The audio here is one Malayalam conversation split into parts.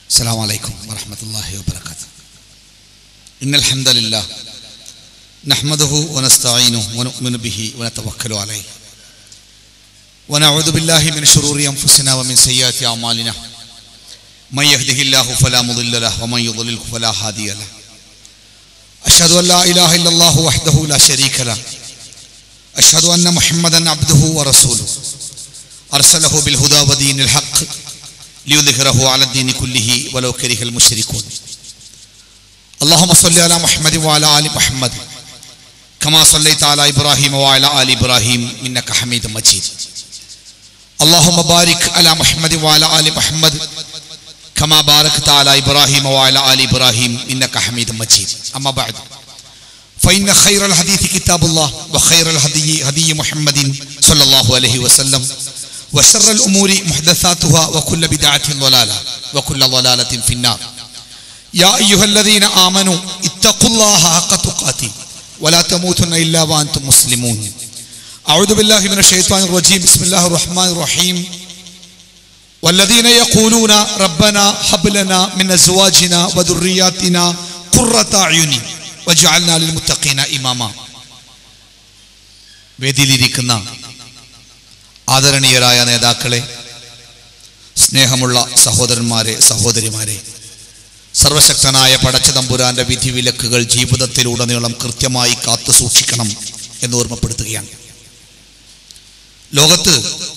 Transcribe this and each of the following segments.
السلام عليكم ورحمة الله وبركاته إن الحمد لله نحمده ونستعينه ونؤمن به ونتوكل عليه ونعوذ بالله من شرور أنفسنا ومن سيئات أعمالنا من يهده الله فلا مضل له ومن يضلله فلا هادي له أشهد أن لا إله إلا الله وحده لا شريك له أشهد أن محمدا عبده ورسوله أرسله بالهدى ودين الحق ليظهره على الدين كله ولو كره المشركون اللهم صل على محمد وعلى آل محمد كما صليت على إبراهيم وعلى آل إبراهيم إنك حميد مجيد اللهم بارك على محمد وعلى آل محمد كما باركت على إبراهيم وعلى آل إبراهيم إنك حميد مجيد أما بعد فإن خير الحديث كتاب الله وخير الهدي هدي محمد صلى الله عليه وسلم وشر الأمور محدثاتها وكل بدعة ضلالة وكل ضلالة في النار يا أيها الذين آمنوا اتقوا الله حق تقاته ولا تموتن إلا وأنتم مسلمون أعوذ بالله من الشيطان الرجيم بسم الله الرحمن الرحيم والذين يقولون ربنا هب لنا من أزواجنا وذرياتنا قرة أعين وجعلنا للمتقين إماما വേദിയിലിരിക്കുന്ന ആദരണീയരായ നേതാക്കളെ സ്നേഹമുള്ള സഹോദരന്മാരെ സഹോദരിമാരെ സർവശക്തനായ പടച്ച തമ്പുരാന്റെ വിധിവിലക്കുകൾ ജീവിതത്തിലുടനീളം കൃത്യമായി കാത്തു സൂക്ഷിക്കണം എന്ന് ഓർമ്മപ്പെടുത്തുകയാണ് ലോകത്ത്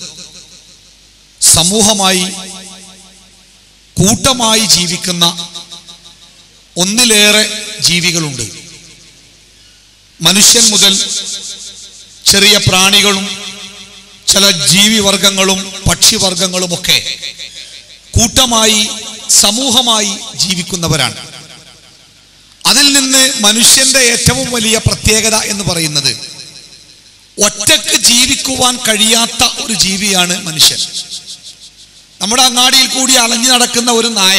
സമൂഹമായി കൂട്ടമായി ജീവിക്കുന്ന ഒന്നിലേറെ ജീവികളുണ്ട് മനുഷ്യൻ മുതൽ ചെറിയ പ്രാണികളും ചില ജീവിവർഗങ്ങളും പക്ഷിവർഗങ്ങളുമൊക്കെ കൂട്ടമായി സമൂഹമായി ജീവിക്കുന്നവരാണ് അതിൽ നിന്ന് മനുഷ്യന്റെ ഏറ്റവും വലിയ പ്രത്യേകത എന്ന് പറയുന്നത് ഒറ്റക്ക് ജീവിക്കുവാൻ കഴിയാത്ത ഒരു ജീവിയാണ് മനുഷ്യൻ നമ്മുടെ അങ്ങാടിയിൽ കൂടി അലഞ്ഞു നടക്കുന്ന ഒരു നായ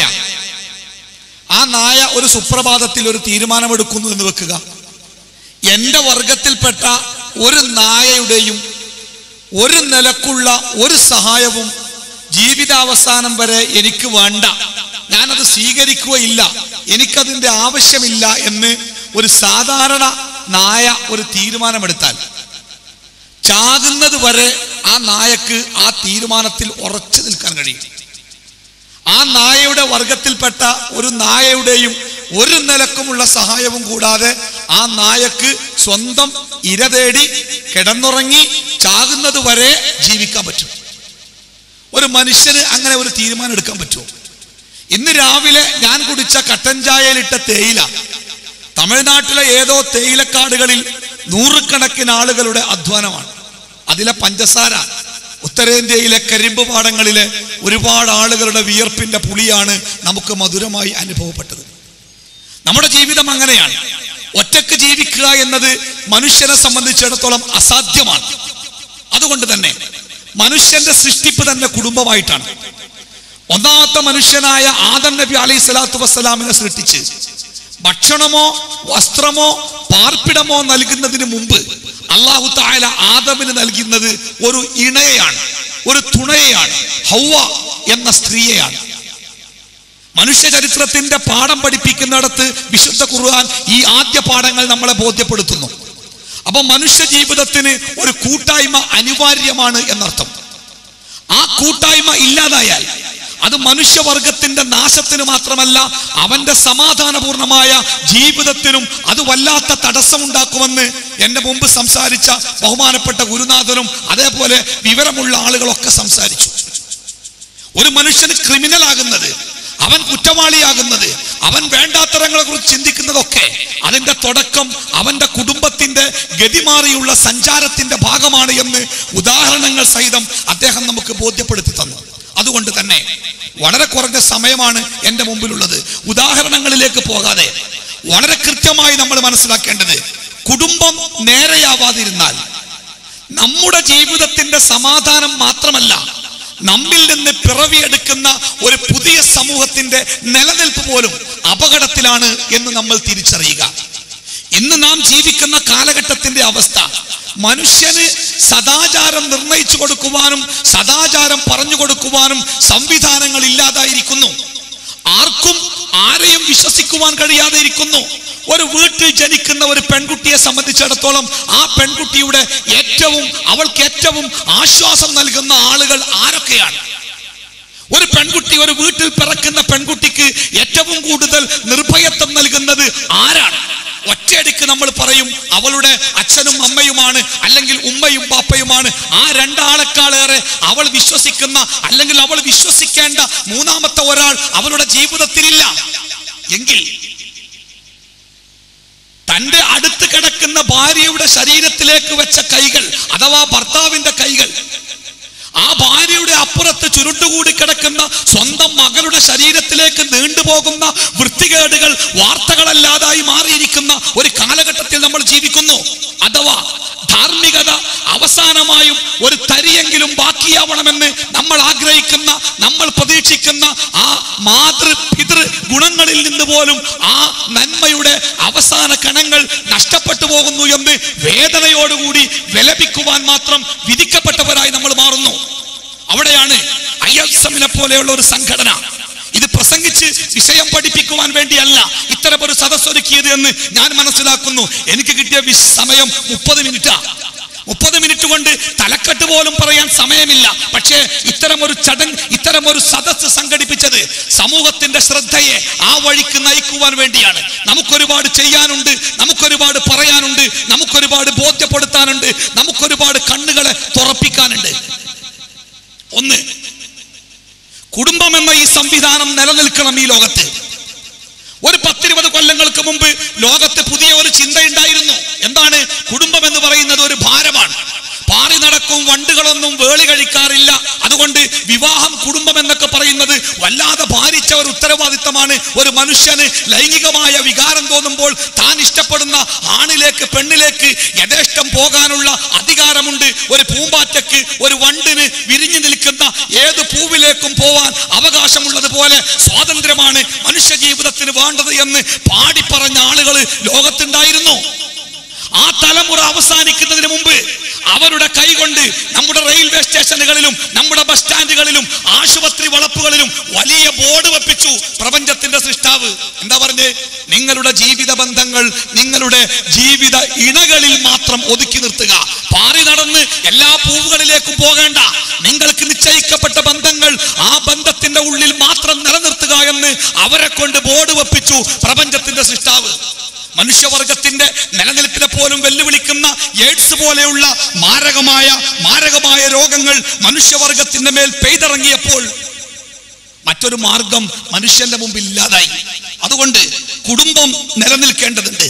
ആ നായ ഒരു സുപ്രഭാതത്തിൽ ഒരു തീരുമാനമെടുക്കുന്നു എന്ന് വെക്കുക എന്റെ വർഗത്തിൽപ്പെട്ട ഒരു നായയുടെയും ഒരു നിലക്കുള്ള ഒരു സഹായവും ജീവിതാവസാനം വരെ എനിക്ക് വേണ്ട ഞാനത് സ്വീകരിക്കുകയില്ല എനിക്കതിൻ്റെ ആവശ്യമില്ല എന്ന് ഒരു സാധാരണ നായ ഒരു തീരുമാനമെടുത്താൽ ചാകുന്നത് വരെ ആ നായക്ക് ആ തീരുമാനത്തിൽ ഉറച്ചു നിൽക്കാൻ കഴിയും ആ നായയുടെ വർഗത്തിൽപ്പെട്ട ഒരു നായയുടെയും ഒരു നിലക്കുമുള്ള സഹായവും കൂടാതെ ആ നായക്ക് സ്വന്തം ഇര തേടി കിടന്നുറങ്ങി ചാകുന്നത് വരെ ജീവിക്കാൻ പറ്റും ഒരു മനുഷ്യന് അങ്ങനെ ഒരു തീരുമാനം എടുക്കാൻ പറ്റുമോ ഇന്ന് രാവിലെ ഞാൻ കുടിച്ച കട്ടൻ ചായയിലിട്ട തേയില തമിഴ്നാട്ടിലെ ഏതോ തേയിലക്കാടുകളിൽ നൂറുകണക്കിന് ആളുകളുടെ അധ്വാനമാണ് അതിലെ പഞ്ചസാര ഉത്തരേന്ത്യയിലെ കരിമ്പ് പാടങ്ങളിലെ ഒരുപാട് ആളുകളുടെ വിയർപ്പിന്റെ പുളിയാണ് നമുക്ക് മധുരമായി അനുഭവപ്പെട്ടത് നമ്മുടെ ജീവിതം അങ്ങനെയാണ് ഒറ്റക്ക് ജീവിക്കുക എന്നത് മനുഷ്യനെ സംബന്ധിച്ചിടത്തോളം അസാധ്യമാണ് അതുകൊണ്ട് തന്നെ മനുഷ്യന്റെ സൃഷ്ടിപ്പ് തന്നെ കുടുംബമായിട്ടാണ് ഒന്നാമത്തെ മനുഷ്യനായ ആദം നബി അലൈഹി സ്വലാത്തു വസ്സലാമിനെ സൃഷ്ടിച്ച് ഭക്ഷണമോ വസ്ത്രമോ പാർപ്പിടമോ നൽകുന്നതിന് മുമ്പ് അള്ളാഹു താല ആദമിന് നൽകുന്നത് ഒരു ഇണയെയാണ് ഒരു തുണയെയാണ് ഹൗവ എന്ന സ്ത്രീയെയാണ് മനുഷ്യ ചരിത്രത്തിന്റെ പാഠം പഠിപ്പിക്കുന്നിടത്ത് വിശുദ്ധ ഖുർആൻ ഈ ആദ്യ പാഠങ്ങൾ നമ്മളെ ബോധ്യപ്പെടുത്തുന്നു അപ്പൊ മനുഷ്യ ജീവിതത്തിന് ഒരു കൂട്ടായ്മ അനിവാര്യമാണ് എന്നർത്ഥം ആ കൂട്ടായ്മ ഇല്ലാതായാൽ അത് മനുഷ്യവർഗത്തിന്റെ നാശത്തിന് മാത്രമല്ല അവന്റെ സമാധാനപൂർണമായ ജീവിതത്തിനും അത് വല്ലാത്ത തടസ്സമുണ്ടാക്കുമെന്ന് എന്റെ മുമ്പ് സംസാരിച്ച ബഹുമാനപ്പെട്ട ഗുരുനാഥനും അതേപോലെ വിവരമുള്ള ആളുകളൊക്കെ സംസാരിച്ചു ഒരു മനുഷ്യന് ക്രിമിനൽ ആകുന്നത് അവൻ കുറ്റവാളിയാകുന്നത് അവൻ വേണ്ടാത്തരങ്ങളെ കുറിച്ച് ചിന്തിക്കുന്നതൊക്കെ അതിന്റെ തുടക്കം അവന്റെ കുടുംബത്തിന്റെ ഗതിമാറിയുള്ള സഞ്ചാരത്തിന്റെ ഭാഗമാണ് എന്ന് ഉദാഹരണങ്ങൾ സഹിതം അദ്ദേഹം നമുക്ക് ബോധ്യപ്പെടുത്തി തന്നു അതുകൊണ്ട് തന്നെ വളരെ കുറഞ്ഞ സമയമാണ് എൻ്റെ മുമ്പിലുള്ളത് ഉദാഹരണങ്ങളിലേക്ക് പോകാതെ വളരെ കൃത്യമായി നമ്മൾ മനസ്സിലാക്കേണ്ടത് കുടുംബം നേരെയാവാതിരുന്നാൽ നമ്മുടെ ജീവിതത്തിന്റെ സമാധാനം മാത്രമല്ല നമ്മിൽ നിന്ന് പിറവിയെടുക്കുന്ന ഒരു പുതിയ സമൂഹത്തിന്റെ നിലനിൽപ്പ് പോലും അപകടത്തിലാണ് എന്ന് നമ്മൾ തിരിച്ചറിയുക ഇന്ന് നാം ജീവിക്കുന്ന കാലഘട്ടത്തിന്റെ അവസ്ഥ മനുഷ്യന് സദാചാരം നിർണയിച്ചു കൊടുക്കുവാനും സദാചാരം പറഞ്ഞു കൊടുക്കുവാനും സംവിധാനങ്ങൾ ഇല്ലാതായിരിക്കുന്നു ആർക്കും ആരെയും വിശ്വസിക്കുവാൻ കഴിയാതെ ഇരിക്കുന്നു ഒരു വീട്ടിൽ ജനിക്കുന്ന ഒരു പെൺകുട്ടിയെ സംബന്ധിച്ചിടത്തോളം ആ പെൺകുട്ടിയുടെ ഏറ്റവും അവൾക്ക് ഏറ്റവും ആശ്വാസം നൽകുന്ന ആളുകൾ ആരൊക്കെയാണ് ഒരു പെൺകുട്ടി ഒരു വീട്ടിൽ പിറക്കുന്ന പെൺകുട്ടിക്ക് ഏറ്റവും കൂടുതൽ നിർഭയത്വം നൽകുന്നത് ആരാണ് ഒറ്റയടിക്ക് നമ്മൾ പറയും അവളുടെ അച്ഛനും അമ്മയുമാണ് അല്ലെങ്കിൽ ഉമ്മയും പാപ്പയുമാണ് ആ രണ്ടാളെക്കാളേറെ അവൾ വിശ്വസിക്കുന്ന അല്ലെങ്കിൽ അവൾ വിശ്വസിക്കേണ്ട മൂന്നാമത്തെ ഒരാൾ അവളുടെ ജീവിതത്തിലില്ല എങ്കിൽ തന്റെ അടുത്ത് കിടക്കുന്ന ഭാര്യയുടെ ശരീരത്തിലേക്ക് വെച്ച കൈകൾ അഥവാ ഭർത്താവിന്റെ കൈകൾ ആ ഭാര്യയുടെ അപ്പുറത്ത് ചുരുട്ടുകൂടി കിടക്കുന്ന സ്വന്തം മകളുടെ ശരീരത്തിലേക്ക് നീണ്ടുപോകുന്ന വൃത്തികേടുകൾ വാർത്തകളല്ലാതായി മാറിയിരിക്കുന്ന ഒരു കാലഘട്ടത്തിൽ നമ്മൾ ജീവിക്കുന്നു അഥവാ ധാർമ്മികത അവസാനമായും ഒരു തരിയെങ്കിലും ബാക്കിയാവണമെന്ന് നമ്മൾ ആഗ്രഹിക്കുന്ന നമ്മൾ പ്രതീക്ഷിക്കുന്ന ആ മാതൃ പിതൃ ഗുണങ്ങളിൽ നിന്ന് പോലും ആ നന്മയുടെ അവസാന കണങ്ങൾ നഷ്ടപ്പെട്ടു പോകുന്നു എന്ന് വേദനയോടുകൂടി വിലപിക്കുവാൻ മാത്രം വിധിക്കപ്പെട്ടവരായി നമ്മൾ മാറുന്നു അവിടെയാണ് ഐ എൽ എസിനെ പോലെയുള്ള ഒരു സംഘടന ഇത് പ്രസംഗിച്ച് വിഷയം പഠിപ്പിക്കുവാൻ വേണ്ടിയല്ല ഇത്തരം ഒരു സദസ് ഒരുക്കിയത് എന്ന് ഞാൻ മനസ്സിലാക്കുന്നു എനിക്ക് കിട്ടിയ വിശ് സമയം മുപ്പത് മിനിറ്റാ മുപ്പത് മിനിറ്റ് കൊണ്ട് തലക്കെട്ട് പോലും പറയാൻ സമയമില്ല പക്ഷേ ഇത്തരം ഒരു ചടങ്ങ് ഇത്തരം ഒരു സദസ്സ് സംഘടിപ്പിച്ചത് സമൂഹത്തിന്റെ ശ്രദ്ധയെ ആ വഴിക്ക് നയിക്കുവാൻ വേണ്ടിയാണ് നമുക്കൊരുപാട് ചെയ്യാനുണ്ട് നമുക്കൊരുപാട് പറയാനുണ്ട് നമുക്കൊരുപാട് ബോധ്യപ്പെടുത്താനുണ്ട് നമുക്കൊരുപാട് കണ്ണുകളെ തുറപ്പിക്കാനുണ്ട് ഒന്ന് കുടുംബം എന്ന ഈ സംവിധാനം നിലനിൽക്കണം ഈ ലോകത്ത് ഒരു പത്തിരുപത് കൊല്ലങ്ങൾക്ക് മുമ്പ് ലോകത്ത് പുതിയ ഒരു ചിന്തയുണ്ടായിരുന്നു എന്താണ് കുടുംബം എന്ന് പറയുന്നത് ഒരു ഭാരമാണ് പാറി നടക്കും വണ്ടുകളൊന്നും വേളി കഴിക്കാറില്ല അതുകൊണ്ട് വിവാഹം കുടുംബം എന്നൊക്കെ പറയുന്നത് വല്ലാതെ ഭാരിച്ച ഒരു ഉത്തരവാദിത്തമാണ് ഒരു മനുഷ്യന് ലൈംഗികമായ വികാരം തോന്നുമ്പോൾ താൻ ഇഷ്ടപ്പെടുന്ന ആണിലേക്ക് പെണ്ണിലേക്ക് യഥേഷ്ടം പോകാനുള്ള അധികാരമുണ്ട് ഒരു പൂമ്പാറ്റയ്ക്ക് ഒരു വണ്ടിന് വിരിഞ്ഞു നിൽക്കുന്ന ഏത് പൂവിലേക്കും പോവാൻ അവകാശമുള്ളതുപോലെ സ്വാതന്ത്ര്യമാണ് മനുഷ്യ ജീവിതത്തിന് വേണ്ടത് എന്ന് പാടിപ്പറഞ്ഞ ആളുകൾ ലോകത്തുണ്ടായിരുന്നു ആ തലമുറ അവസാനിക്കുന്നതിന് മുമ്പ് അവരുടെ കൈകൊണ്ട് നമ്മുടെ റെയിൽവേ സ്റ്റേഷനുകളിലും നമ്മുടെ ബസ് സ്റ്റാൻഡുകളിലും ആശുപത്രി വളപ്പുകളിലും വലിയ ബോർഡ് വെപ്പിച്ചു പ്രപഞ്ചത്തിന്റെ സൃഷ്ടാവ് എന്താ പറഞ്ഞേ നിങ്ങളുടെ ജീവിത ബന്ധങ്ങൾ നിങ്ങളുടെ ജീവിത ഇണകളിൽ മാത്രം ഒതുക്കി നിർത്തുക പാറി നടന്ന് എല്ലാ പൂവുകളിലേക്കും പോകേണ്ട നിങ്ങൾക്ക് നിശ്ചയിക്കപ്പെട്ട ബന്ധങ്ങൾ ആ ബന്ധത്തിന്റെ ഉള്ളിൽ മാത്രം നിലനിർത്തുക എന്ന് അവരെ കൊണ്ട് ബോർഡ് വെപ്പിച്ചു പ്രപഞ്ചത്തിന്റെ സൃഷ്ടാവ് മനുഷ്യവർഗത്തിന്റെ നിലനിൽപ്പിനെ പോലും വെല്ലുവിളിക്കുന്ന എയ്ഡ്സ് പോലെയുള്ള മാരകമായ മാരകമായ രോഗങ്ങൾ മനുഷ്യവർഗത്തിന്റെ മേൽ പെയ്തിറങ്ങിയപ്പോൾ മറ്റൊരു മാർഗം മനുഷ്യന്റെ മുമ്പിൽ ഇല്ലാതായി അതുകൊണ്ട് കുടുംബം നിലനിൽക്കേണ്ടതുണ്ട്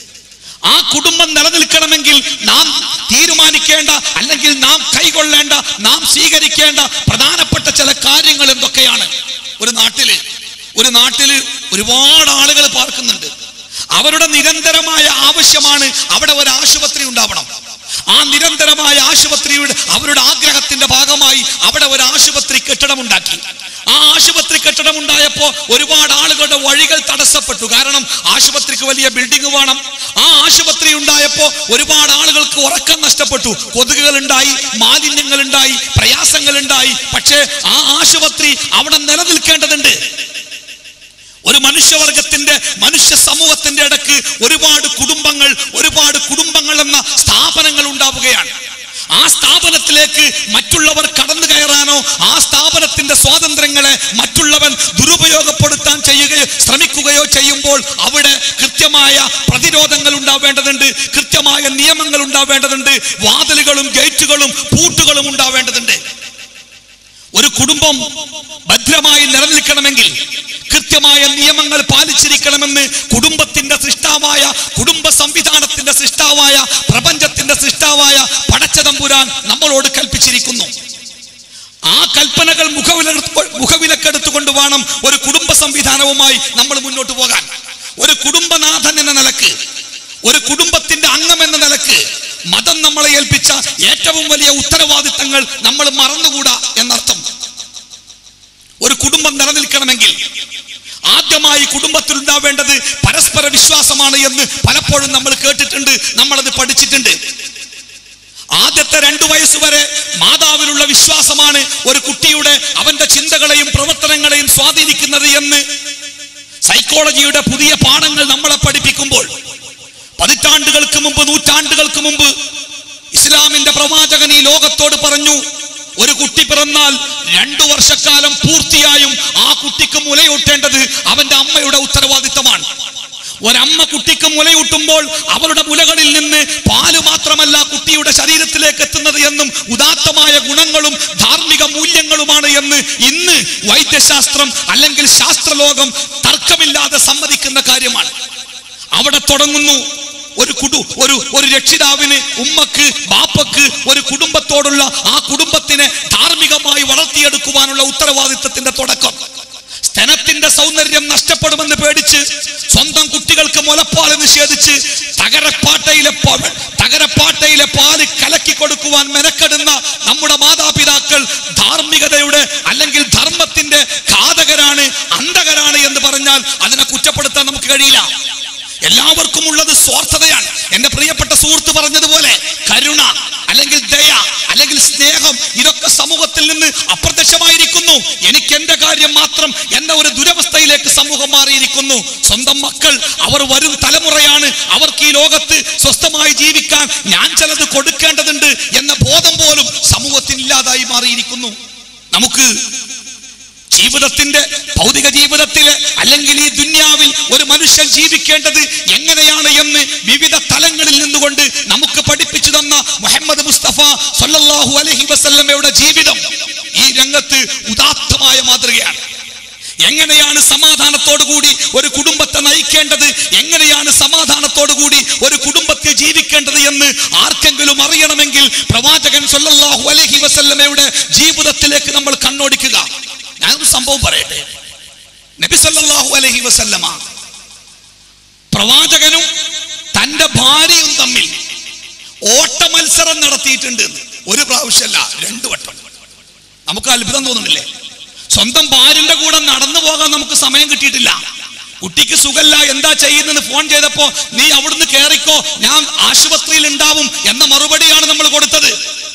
ആ കുടുംബം നിലനിൽക്കണമെങ്കിൽ നാം തീരുമാനിക്കേണ്ട അല്ലെങ്കിൽ നാം കൈകൊള്ളേണ്ട നാം സ്വീകരിക്കേണ്ട പ്രധാനപ്പെട്ട ചില കാര്യങ്ങൾ എന്തൊക്കെയാണ് ഒരു നാട്ടില് ഒരു നാട്ടില് ഒരുപാട് ആളുകൾ പാർക്കുന്നുണ്ട് അവരുടെ നിരന്തരമായ ആവശ്യമാണ് അവിടെ ഒരു ആശുപത്രി ഉണ്ടാവണം ആ നിരന്തരമായ ആശുപത്രിയുടെ അവരുടെ ആഗ്രഹത്തിന്റെ ഭാഗമായി അവിടെ ഒരു ആശുപത്രി കെട്ടിടം ഉണ്ടാക്കി ആ ആശുപത്രി കെട്ടിടം ഉണ്ടായപ്പോ ഒരുപാട് ആളുകളുടെ വഴികൾ തടസ്സപ്പെട്ടു കാരണം ആശുപത്രിക്ക് വലിയ ബിൽഡിംഗ് വേണം ആ ആശുപത്രി ഉണ്ടായപ്പോ ഒരുപാട് ആളുകൾക്ക് ഉറക്കം നഷ്ടപ്പെട്ടു കൊതുകുകൾ ഉണ്ടായി മാലിന്യങ്ങൾ ഉണ്ടായി പ്രയാസങ്ങൾ ഉണ്ടായി പക്ഷേ ആ ആശുപത്രി അവിടെ നിലനിൽക്കേണ്ടതുണ്ട് ഒരു മനുഷ്യവർഗത്തിന്റെ മനുഷ്യ സമൂഹത്തിന്റെ ഇടക്ക് ഒരുപാട് കുടുംബങ്ങൾ ഒരുപാട് കുടുംബങ്ങൾ എന്ന സ്ഥാപനങ്ങൾ ഉണ്ടാവുകയാണ് ആ സ്ഥാപനത്തിലേക്ക് മറ്റുള്ളവർ കടന്നു കയറാനോ ആ സ്ഥാപനത്തിന്റെ സ്വാതന്ത്ര്യങ്ങളെ മറ്റുള്ളവൻ ദുരുപയോഗപ്പെടുത്താൻ ചെയ്യുകയോ ശ്രമിക്കുകയോ ചെയ്യുമ്പോൾ അവിടെ കൃത്യമായ പ്രതിരോധങ്ങൾ ഉണ്ടാവേണ്ടതുണ്ട് കൃത്യമായ നിയമങ്ങൾ ഉണ്ടാവേണ്ടതുണ്ട് വാതിലുകളും ഗേറ്റുകളും പൂട്ടുകളും ഉണ്ടാവേണ്ടതുണ്ട് ഒരു കുടുംബം ഭദ്രമായി നിലനിൽക്കണമെങ്കിൽ കൃത്യമായ നിയമങ്ങൾ പാലിച്ചിരിക്കണമെന്ന് കുടുംബത്തിന്റെ സൃഷ്ടാവായ കുടുംബ സംവിധാനത്തിന്റെ സൃഷ്ടാവായ പ്രപഞ്ചത്തിന്റെ സൃഷ്ടാവായ പടച്ചതമ്പുരാൻ നമ്മളോട് കൽപ്പിച്ചിരിക്കുന്നു ആ കൽപ്പനകൾ മുഖവിലെടുത്ത് മുഖവിലക്കെടുത്തുകൊണ്ട് വേണം ഒരു കുടുംബ സംവിധാനവുമായി നമ്മൾ മുന്നോട്ട് പോകാൻ ഒരു കുടുംബനാഥൻ എന്ന നിലക്ക് ഒരു കുടുംബത്തിന്റെ അംഗം എന്ന നിലക്ക് മതം നമ്മളെ ഏൽപ്പിച്ച ഏറ്റവും വലിയ ഉത്തരവാദിത്തങ്ങൾ നമ്മൾ മറന്നുകൂടാ എന്നർത്ഥം ഒരു കുടുംബം നിലനിൽക്കണമെങ്കിൽ ആദ്യമായി കുടുംബത്തിൽ ഉണ്ടാവേണ്ടത് പരസ്പര വിശ്വാസമാണ് എന്ന് പലപ്പോഴും നമ്മൾ കേട്ടിട്ടുണ്ട് നമ്മളത് പഠിച്ചിട്ടുണ്ട് ആദ്യത്തെ രണ്ടു വയസ്സ് വരെ മാതാവിനുള്ള വിശ്വാസമാണ് ഒരു കുട്ടിയുടെ അവന്റെ ചിന്തകളെയും പ്രവർത്തനങ്ങളെയും സ്വാധീനിക്കുന്നത് എന്ന് സൈക്കോളജിയുടെ പുതിയ പാഠങ്ങൾ നമ്മളെ പഠിപ്പിക്കുമ്പോൾ പതിറ്റാണ്ടുകൾക്ക് മുമ്പ് നൂറ്റാണ്ടുകൾക്ക് മുമ്പ് ഇസ്ലാമിന്റെ പ്രവാചകൻ ഈ ലോകത്തോട് പറഞ്ഞു ഒരു കുട്ടി പിറന്നാൽ രണ്ടു വർഷക്കാലം പൂർത്തിയായും ആ കുട്ടിക്ക് മുലയൂട്ടേണ്ടത് അവന്റെ അമ്മയുടെ ഉത്തരവാദിത്തമാണ് ഒരമ്മ കുട്ടിക്ക് മുലയൂട്ടുമ്പോൾ അവളുടെ മുലകളിൽ നിന്ന് പാല് മാത്രമല്ല കുട്ടിയുടെ ശരീരത്തിലേക്ക് എത്തുന്നത് എന്നും ഉദാത്തമായ ഗുണങ്ങളും ധാർമ്മിക മൂല്യങ്ങളുമാണ് എന്ന് ഇന്ന് വൈദ്യശാസ്ത്രം അല്ലെങ്കിൽ ശാസ്ത്രലോകം തർക്കമില്ലാതെ സമ്മതിക്കുന്ന കാര്യമാണ് അവിടെ തുടങ്ങുന്നു ഒരു കുടു ഒരു ഒരു രക്ഷിതാവിന് ഉമ്മക്ക് ബാപ്പക്ക് ഒരു കുടുംബത്തോടുള്ള ആ കുടുംബത്തിനെ ധാർമ്മികമായി വളർത്തിയെടുക്കുവാനുള്ള ഉത്തരവാദിത്തത്തിന്റെ തുടക്കം സ്തനത്തിന്റെ സൗന്ദര്യം നഷ്ടപ്പെടുമെന്ന് പേടിച്ച് സ്വന്തം കുട്ടികൾക്ക് മുലപ്പാല് നിഷേധിച്ച് തകരപ്പാട്ടയിലെ പ- തകരപ്പാട്ടയിലെ പാല് കലക്കി കൊടുക്കുവാൻ മെനക്കെടുന്ന നമ്മുടെ മാതാപിതാക്കൾ ധാർമ്മികതയുടെ അല്ലെങ്കിൽ ധർമ്മത്തിന്റെ ഘാതകരാണ് അന്ധകരാണ് എന്ന് പറഞ്ഞാൽ അതിനെ കുറ്റപ്പെടുത്താൻ നമുക്ക് കഴിയില്ല എല്ലാവർക്കും ഉള്ളത് സ്വാർത്ഥതയാണ് എന്റെ പ്രിയപ്പെട്ട സുഹൃത്ത് പറഞ്ഞതുപോലെ കരുണ അല്ലെങ്കിൽ ദയ അല്ലെങ്കിൽ സ്നേഹം ഇതൊക്കെ സമൂഹത്തിൽ നിന്ന് അപ്രത്യക്ഷമായിരിക്കുന്നു എനിക്ക് എന്റെ കാര്യം മാത്രം എന്ന ഒരു ദുരവസ്ഥയിലേക്ക് സമൂഹം മാറിയിരിക്കുന്നു സ്വന്തം മക്കൾ അവർ വരും തലമുറയാണ് അവർക്ക് ഈ ലോകത്ത് സ്വസ്ഥമായി ജീവിക്കാൻ ഞാൻ ചിലത് കൊടുക്കേണ്ടതുണ്ട് എന്ന ബോധം പോലും സമൂഹത്തിന് ഇല്ലാതായി മാറിയിരിക്കുന്നു നമുക്ക് ജീവിതത്തിന്റെ ഭൗതിക ജീവിതത്തില് അല്ലെങ്കിൽ ഈ ദുന്യാവിൽ ഒരു മനുഷ്യൻ ജീവിക്കേണ്ടത് എങ്ങനെയാണ് എന്ന് വിവിധ തലങ്ങളിൽ നിന്നുകൊണ്ട് നമുക്ക് പഠിപ്പിച്ചു തന്ന മുഹമ്മദ് മുസ്തഫ സല്ലല്ലാഹു അലൈഹി വസല്ലമയുടെ ജീവിതം ഈ രംഗത്ത് ഉദാത്തമായ മാതൃകയാണ് എങ്ങനെയാണ് സമാധാനത്തോടു കൂടി ഒരു കുടുംബത്തെ നയിക്കേണ്ടത് എങ്ങനെയാണ് സമാധാനത്തോടു കൂടി ഒരു കുടുംബത്തെ ജീവിക്കേണ്ടത് എന്ന് ആർക്കെങ്കിലും അറിയണമെങ്കിൽ പ്രവാചകൻ സല്ലല്ലാഹു അലൈഹി വസല്ലമയുടെ ജീവിതത്തിലേക്ക് നമ്മൾ കണ്ണോടിക്കുക ഞാനൊരു സംഭവം പറയട്ടെ നബി സല്ലല്ലാഹു അലൈഹി വസല്ലമ പ്രവാചകനും തന്റെ ഭാര്യയും തമ്മിൽ ഓട്ട മത്സരം നടത്തിയിട്ടുണ്ട് എന്ന്. ഒരു പ്രാവശ്യമല്ല രണ്ടു വട്ടം നമുക്ക് അത്ഭുതം തോന്നുന്നില്ലേ സ്വന്തം ഭാര്യന്റെ കൂടെ നടന്നു പോകാൻ നമുക്ക് സമയം കിട്ടിയിട്ടില്ല കുട്ടിക്ക് സുഖല്ല എന്താ ചെയ്യുന്നത് ഫോൺ ചെയ്തപ്പോ നീ അവിടുന്ന് കേറിക്കോ ഞാൻ ആശുപത്രിയിൽ ഉണ്ടാവും എന്ന മറുപടിയാണ് നമ്മൾ കൊടുത്തത്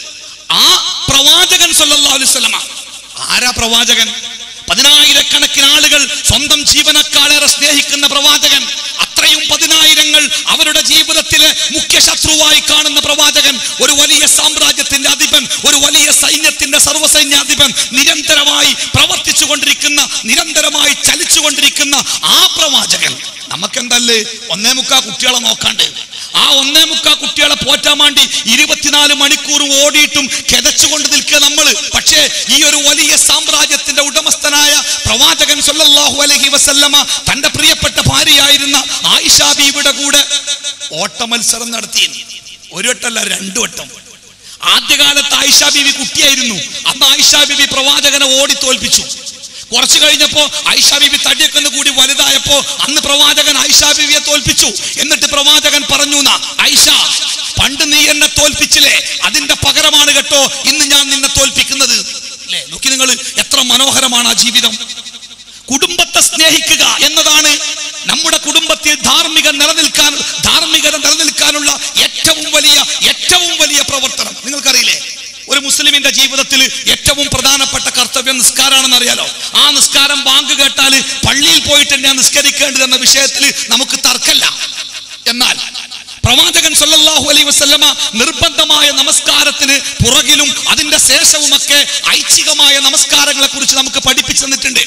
ആ പ്രവാചകൻ സല്ലല്ലാഹു അലൈഹി വസല്ലമ ആരാ പ്രവാചകൻ പതിനായിരക്കണക്കിന് ആളുകൾ സ്വന്തം ജീവനക്കാളേറെ സ്നേഹിക്കുന്ന പ്രവാചകൻ അത്രയും പതിനായിരങ്ങൾ അവരുടെ ജീവിതത്തിലെ മുഖ്യ ശത്രുവായി കാണുന്ന പ്രവാചകൻ ഒരു വലിയ സാമ്രാജ്യത്തിന്റെ അധിപൻ ഒരു വലിയ സൈന്യത്തിന്റെ സർവ്വസൈന്യാധിപൻ നിരന്തരമായി പ്രവർത്തിച്ചു കൊണ്ടിരിക്കുന്ന നിരന്തരമായി ചലിച്ചുകൊണ്ടിരിക്കുന്ന ആ പ്രവാചകൻ നമുക്കെന്തല്ലേ ഒന്നേ മുക്കാ കുട്ടികളെ നോക്കാണ്ട് ആ ഒന്നേ മുക്കാ കുട്ടികളെ പോറ്റാൻ വേണ്ടി ഇരുപത്തിനാല് മണിക്കൂർ ഓടിയിട്ടും കിതച്ചുകൊണ്ട് നിൽക്കുക നമ്മൾ പക്ഷേ ഈ ഒരു വലിയ സാമ്രാജ്യത്തിന്റെ ഉടമസ്ഥനായ പ്രവാചകൻ സല്ലല്ലാഹു അലൈഹി വസല്ലമ തന്റെ പ്രിയപ്പെട്ട ഭാര്യയായിരുന്ന ആയിഷ ബീവിയുടെ കൂടെ ഓട്ട മത്സരം നടത്തി ഒരു വട്ടമല്ല രണ്ടു വട്ടം ആദ്യകാലത്ത് ആയിഷ ബീവി കുട്ടിയായിരുന്നു അന്ന് ആയിഷ ബീവി പ്രവാചകനെ ഓടി തോൽപ്പിച്ചു കുറച്ചു കഴിഞ്ഞപ്പോ ഐഷ ബീബി തടിയൊക്കെ ഒന്ന് കൂടി വലുതായപ്പോ അന്ന് പ്രവാചകൻ ഐഷ ബീവിയെ തോൽപ്പിച്ചു എന്നിട്ട് പ്രവാചകൻ പറഞ്ഞു "നാ, ഐഷ പണ്ട് നീ എന്നെ തോൽപ്പിച്ചില്ലേ അതിന്റെ പകരമാണ് കേട്ടോ ഇന്ന് ഞാൻ നിന്നെ തോൽപ്പിക്കുന്നത് അല്ലേ നോക്കി നിങ്ങൾ എത്ര മനോഹരമാണ് ആ ജീവിതം കുടുംബത്തെ സ്നേഹിക്കുക എന്നതാണ് നമ്മുടെ കുടുംബത്തിൽ ധാർമ്മിക നിലനിൽക്കാൻ ധാർമ്മികത നിലനിൽക്കാനുള്ള ഏറ്റവും വലിയ ഏറ്റവും വലിയ പ്രവർത്തനം നിങ്ങൾക്കറിയില്ലേ ഒരു മുസ്ലിമിന്റെ ജീവിതത്തിൽ ഏറ്റവും പ്രധാനപ്പെട്ട കർത്തവ്യം നിസ്കാരാണെന്ന് അറിയാലോ ആ നിസ്കാരം ബാങ്ക് കേട്ടാൽ പള്ളിയിൽ പോയിട്ട് തന്നെയാണ് നിസ്കരിക്കേണ്ടത് എന്ന വിഷയത്തിൽ നമുക്ക് തർക്കല്ല എന്നാൽ പ്രവാചകൻ സല്ലല്ലാഹു അലൈഹി വസല്ലമ നിർബന്ധമായ നമസ്കാരത്തിന് പുറകിലും അതിന്റെ ശേഷവുമൊക്കെ ഐച്ഛികമായ നമസ്കാരങ്ങളെ കുറിച്ച് നമുക്ക് പഠിപ്പിച്ചു തന്നിട്ടുണ്ട്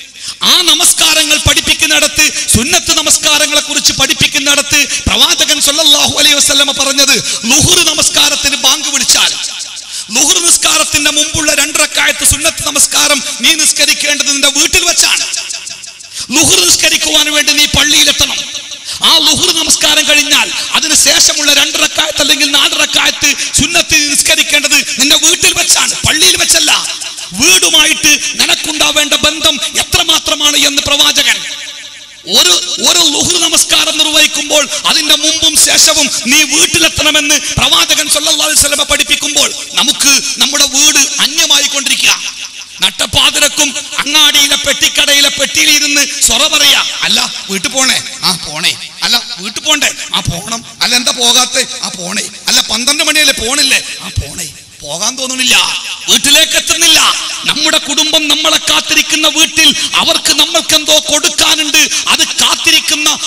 ആ നമസ്കാരങ്ങൾ പഠിപ്പിക്കുന്നിടത്ത് സുന്നത്ത് നമസ്കാരങ്ങളെ കുറിച്ച് പഠിപ്പിക്കുന്നിടത്ത് പ്രവാചകൻ സല്ലല്ലാഹു അലൈഹി വസല്ലമ പറഞ്ഞത് ലുഹുർ നമസ്കാരത്തിന് ബാങ്ക് വിളിച്ചാൽ ലുഹുർ നിസ്കാരത്തിന്റെ മുമ്പുള്ള രണ്ടരക്കായത്ത് സുന്നത്ത് നമസ്കാരം നീ നിസ്കരിക്കേണ്ടത് നിന്റെ വീട്ടിൽ വെച്ചാണ് ലുഹുർ നിസ്കരിക്കുവാൻ വേണ്ടി നീ പള്ളിയിലെത്തണം ആ ലുഹുർ നമസ്കാരം കഴിഞ്ഞാൽ അതിന് ശേഷമുള്ള രണ്ടരക്കായത്ത് അല്ലെങ്കിൽ നാലരക്കായത്ത് സുന്നത്ത് നിസ്കരിക്കേണ്ടത് നിന്റെ വീട്ടിൽ വെച്ചാണ് പള്ളിയിൽ വെച്ചല്ല വീടുമായിട്ട് നിനക്കുണ്ടാവേണ്ട ബന്ധം എത്രമാത്രമാണ് എന്ന് പ്രവാചകൻ ഒരു ഒരു ലുഹുർ നമസ്കാരം നിർവഹിക്കുമ്പോൾ അതിന്റെ മുമ്പും ശേഷവും നീ വീട്ടിലെത്തണമെന്ന് പ്രവാചകൻ സല്ലല്ലാഹു അലൈഹി വസല്ലമ പഠിപ്പിക്കുമ്പോൾ നമുക്ക് നമ്മുടെ വീട് അന്യമായി കൊണ്ടിരിക്കുക നട്ടപ്പാതിരക്കും അങ്ങാടിയിലെ പെട്ടിക്കടയിലെ പെട്ടിയിൽ ഇരുന്ന് സൊറ പറയാ അല്ല വീട്ടിൽ പോണേ ആ പോണേ അല്ല വീട്ടിൽ പോണ്ടേ ആ പോണം അല്ല എന്താ പോകാത്തെ ആ പോണേ അല്ല പന്ത്രണ്ട് മണിയല്ലേ പോണില്ലേ ആ പോണേ പോകാൻ തോന്നുന്നില്ല വീട്ടിലേക്ക് എത്തുന്നില്ല നമ്മുടെ കുടുംബം നമ്മളെ കാത്തിരിക്കുന്ന വീട്ടിൽ അവർക്ക് നമ്മൾക്ക് എന്തോ കൊടുക്കാനുണ്ട് അത്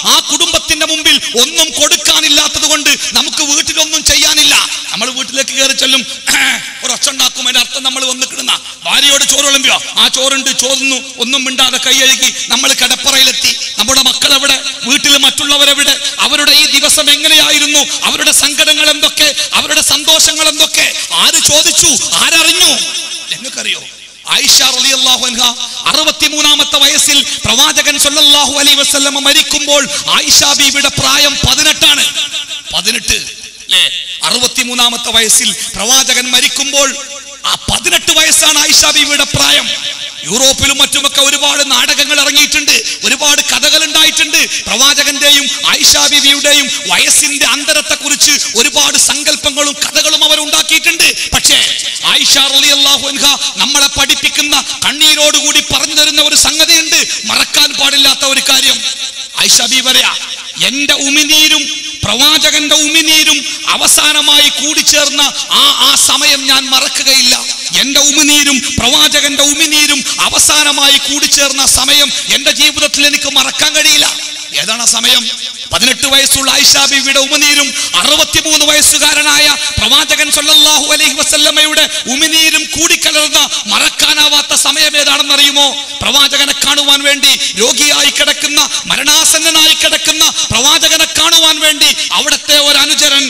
ആ കുടുംബത്തിന്റെ മുമ്പിൽ ഒന്നും കൊടുക്കാനില്ലാത്തത് കൊണ്ട് നമുക്ക് വീട്ടിലൊന്നും ചെയ്യാനില്ല നമ്മൾ വീട്ടിലേക്ക് കയറി ചെല്ലും ഒരൊച്ച ഉണ്ടാക്കും അതിന്റെ അർത്ഥം നമ്മൾ വന്ന് കിടുന്ന ഭാര്യയോട് ചോറ് വിളമ്പിയോ ആ ചോറുണ്ട് ചോറുന്നു ഒന്നും മിണ്ടാതെ കൈയഴുകി നമ്മൾ കിടപ്പറയിലെത്തി നമ്മുടെ മക്കൾ എവിടെ വീട്ടിൽ മറ്റുള്ളവരെവിടെ അവരുടെ ഈ ദിവസം എങ്ങനെയായിരുന്നു അവരുടെ സങ്കടങ്ങൾ എന്തൊക്കെ അവരുടെ സന്തോഷങ്ങൾ എന്തൊക്കെ ആര് ചോദിച്ചു ആരറിഞ്ഞു നിങ്ങൾക്കറിയോ ആയിഷ റളിയല്ലാഹു അൻഹ അറുപത്തിമൂന്നാമത്തെ വയസ്സിൽ പ്രവാചകൻ സല്ലല്ലാഹു അലൈഹി വസല്ലമ മരിക്കുമ്പോൾ ആയിഷ ബീവിയുടെ പ്രായം പതിനെട്ടാണ് പതിനെട്ട് അല്ലേ അറുപത്തിമൂന്നാമത്തെ വയസ്സിൽ പ്രവാചകൻ മരിക്കുമ്പോൾ ആ പതിനെട്ട് വയസ്സാണ് ആയിഷ ബീവിയുടെ പ്രായം യൂറോപ്പിലും മറ്റുമൊക്കെ ഒരുപാട് നാടകങ്ങൾ ഇറങ്ങിയിട്ടുണ്ട് ഒരുപാട് കഥകൾ ഉണ്ടായിട്ടുണ്ട് പ്രവാചകന്റെയും ആയിഷ ബീവിയുടെയും വയസ്സിന്റെ അന്തരത്തെ കുറിച്ച് ഒരുപാട് സങ്കല്പങ്ങളും കഥകളും അവർ ഉണ്ടാക്കിയിട്ടുണ്ട് പക്ഷേ ആയിഷ റളിയല്ലാഹു അൻഹ നമ്മളെ പഠിപ്പിക്കുന്ന കണ്ണീരോടുകൂടി പറഞ്ഞു തരുന്ന ഒരു സംഗതിയുണ്ട് മറക്കാൻ പാടില്ലാത്ത ഒരു കാര്യം ആയിഷ ബീവി പറയാ എന്റെ ഉമിനീരും പ്രവാചകന്റെ ഉമിനീരും അവസാനമായി കൂടിച്ചേർന്ന ആ ആ സമയം ഞാൻ മറക്കുകയില്ല എന്റെ ഉമിനീരും പ്രവാചകന്റെ ഉമിനീരും അവസാനമായി കൂടിച്ചേർന്ന സമയം എന്റെ ജീവിതത്തിൽ എനിക്ക് മറക്കാൻ കഴിയില്ല ഏതാണ് ആ സമയം പതിനെട്ട് വയസ്സുള്ള ആയിഷാ ബീവിയുടെ ഉമിനീരും അറുപത്തിമൂന്ന് വയസ്സുകാരനായ പ്രവാചകൻ സല്ലല്ലാഹു അലൈഹി വസല്ലമയുടെ ഉമിനീരും കൂടിക്കലർന്ന മറക്കാനാവാത്ത സമയം ഏതാണെന്ന് അറിയുമോ പ്രവാചകനെ കാണുവാൻ വേണ്ടി രോഗിയായി കിടക്കുന്ന മരണാസന്നനായി കിടക്കുന്ന പ്രവാചകനെ കാണുവാൻ വേണ്ടി അവിടുത്തെ ഒരു അനുചരൻ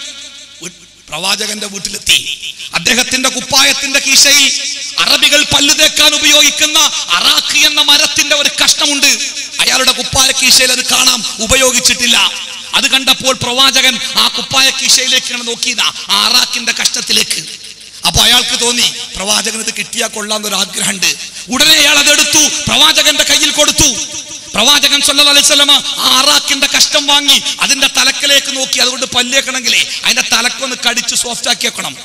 വീ- പ്രവാചകന്റെ വീട്ടിലെത്തി അദ്ദേഹത്തിന്റെ കുപ്പായത്തിന്റെ കീശയിൽ അറബികൾ പല്ലു തേക്കാൻ ഉപയോഗിക്കുന്ന അറാഖ് എന്ന മരത്തിന്റെ ഒരു കഷ്ണമുണ്ട് അയാളുടെ കുപ്പായ കീശയിൽ അത് കാണാം ഉപയോഗിച്ചിട്ടില്ല അത് കണ്ടപ്പോൾ പ്രവാചകൻ ആ കുപ്പായ കീശയിലേക്ക് ഇങ്ങനെ നോക്കിയതാ ആ അറാഖിന്റെ കഷ്ണത്തിലേക്ക് അപ്പൊ അയാൾക്ക് തോന്നി പ്രവാചകൻ ഇത് കിട്ടിയാൽ കൊള്ളാന്ന് ഒരു ആഗ്രഹമുണ്ട് ഉടനെ അയാൾ അതെടുത്തു പ്രവാചകന്റെ കയ്യിൽ കൊടുത്തു പ്രവാചകൻ സല്ലല്ലാഹു അലൈഹി വസല്ലമ ആ അറാഖിന്റെ കഷ്ടം വാങ്ങി അതിന്റെ തലക്കലേക്ക് നോക്കി അതുകൊണ്ട് പല്ലേക്കണമെങ്കിലേ അതിന്റെ തലക്കൊന്ന് കടിച്ച് സോഫ്റ്റ് ആക്കി വെക്കണം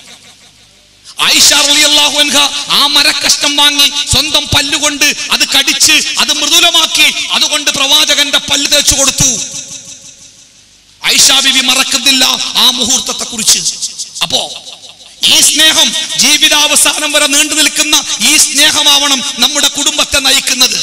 ആയിഷ റളിയല്ലാഹു അൻഹ ആ മരക്കഷ്ടം വാങ്ങി സ്വന്തം പല്ലുകൊണ്ട് അത് കടിച്ച് അത് മൃദുലമാക്കി അതുകൊണ്ട് പ്രവാചകന്റെ പല്ല് തേച്ചു കൊടുത്തു ഐഷ ബിബി മറക്കുന്നില്ല ആ മുഹൂർത്തത്തെ കുറിച്ച് അപ്പോ ഈ സ്നേഹം ജീവിതാവസാനം വരെ നീണ്ടു നിൽക്കുന്ന ഈ സ്നേഹമാവണം നമ്മുടെ കുടുംബത്തെ നയിക്കുന്നത്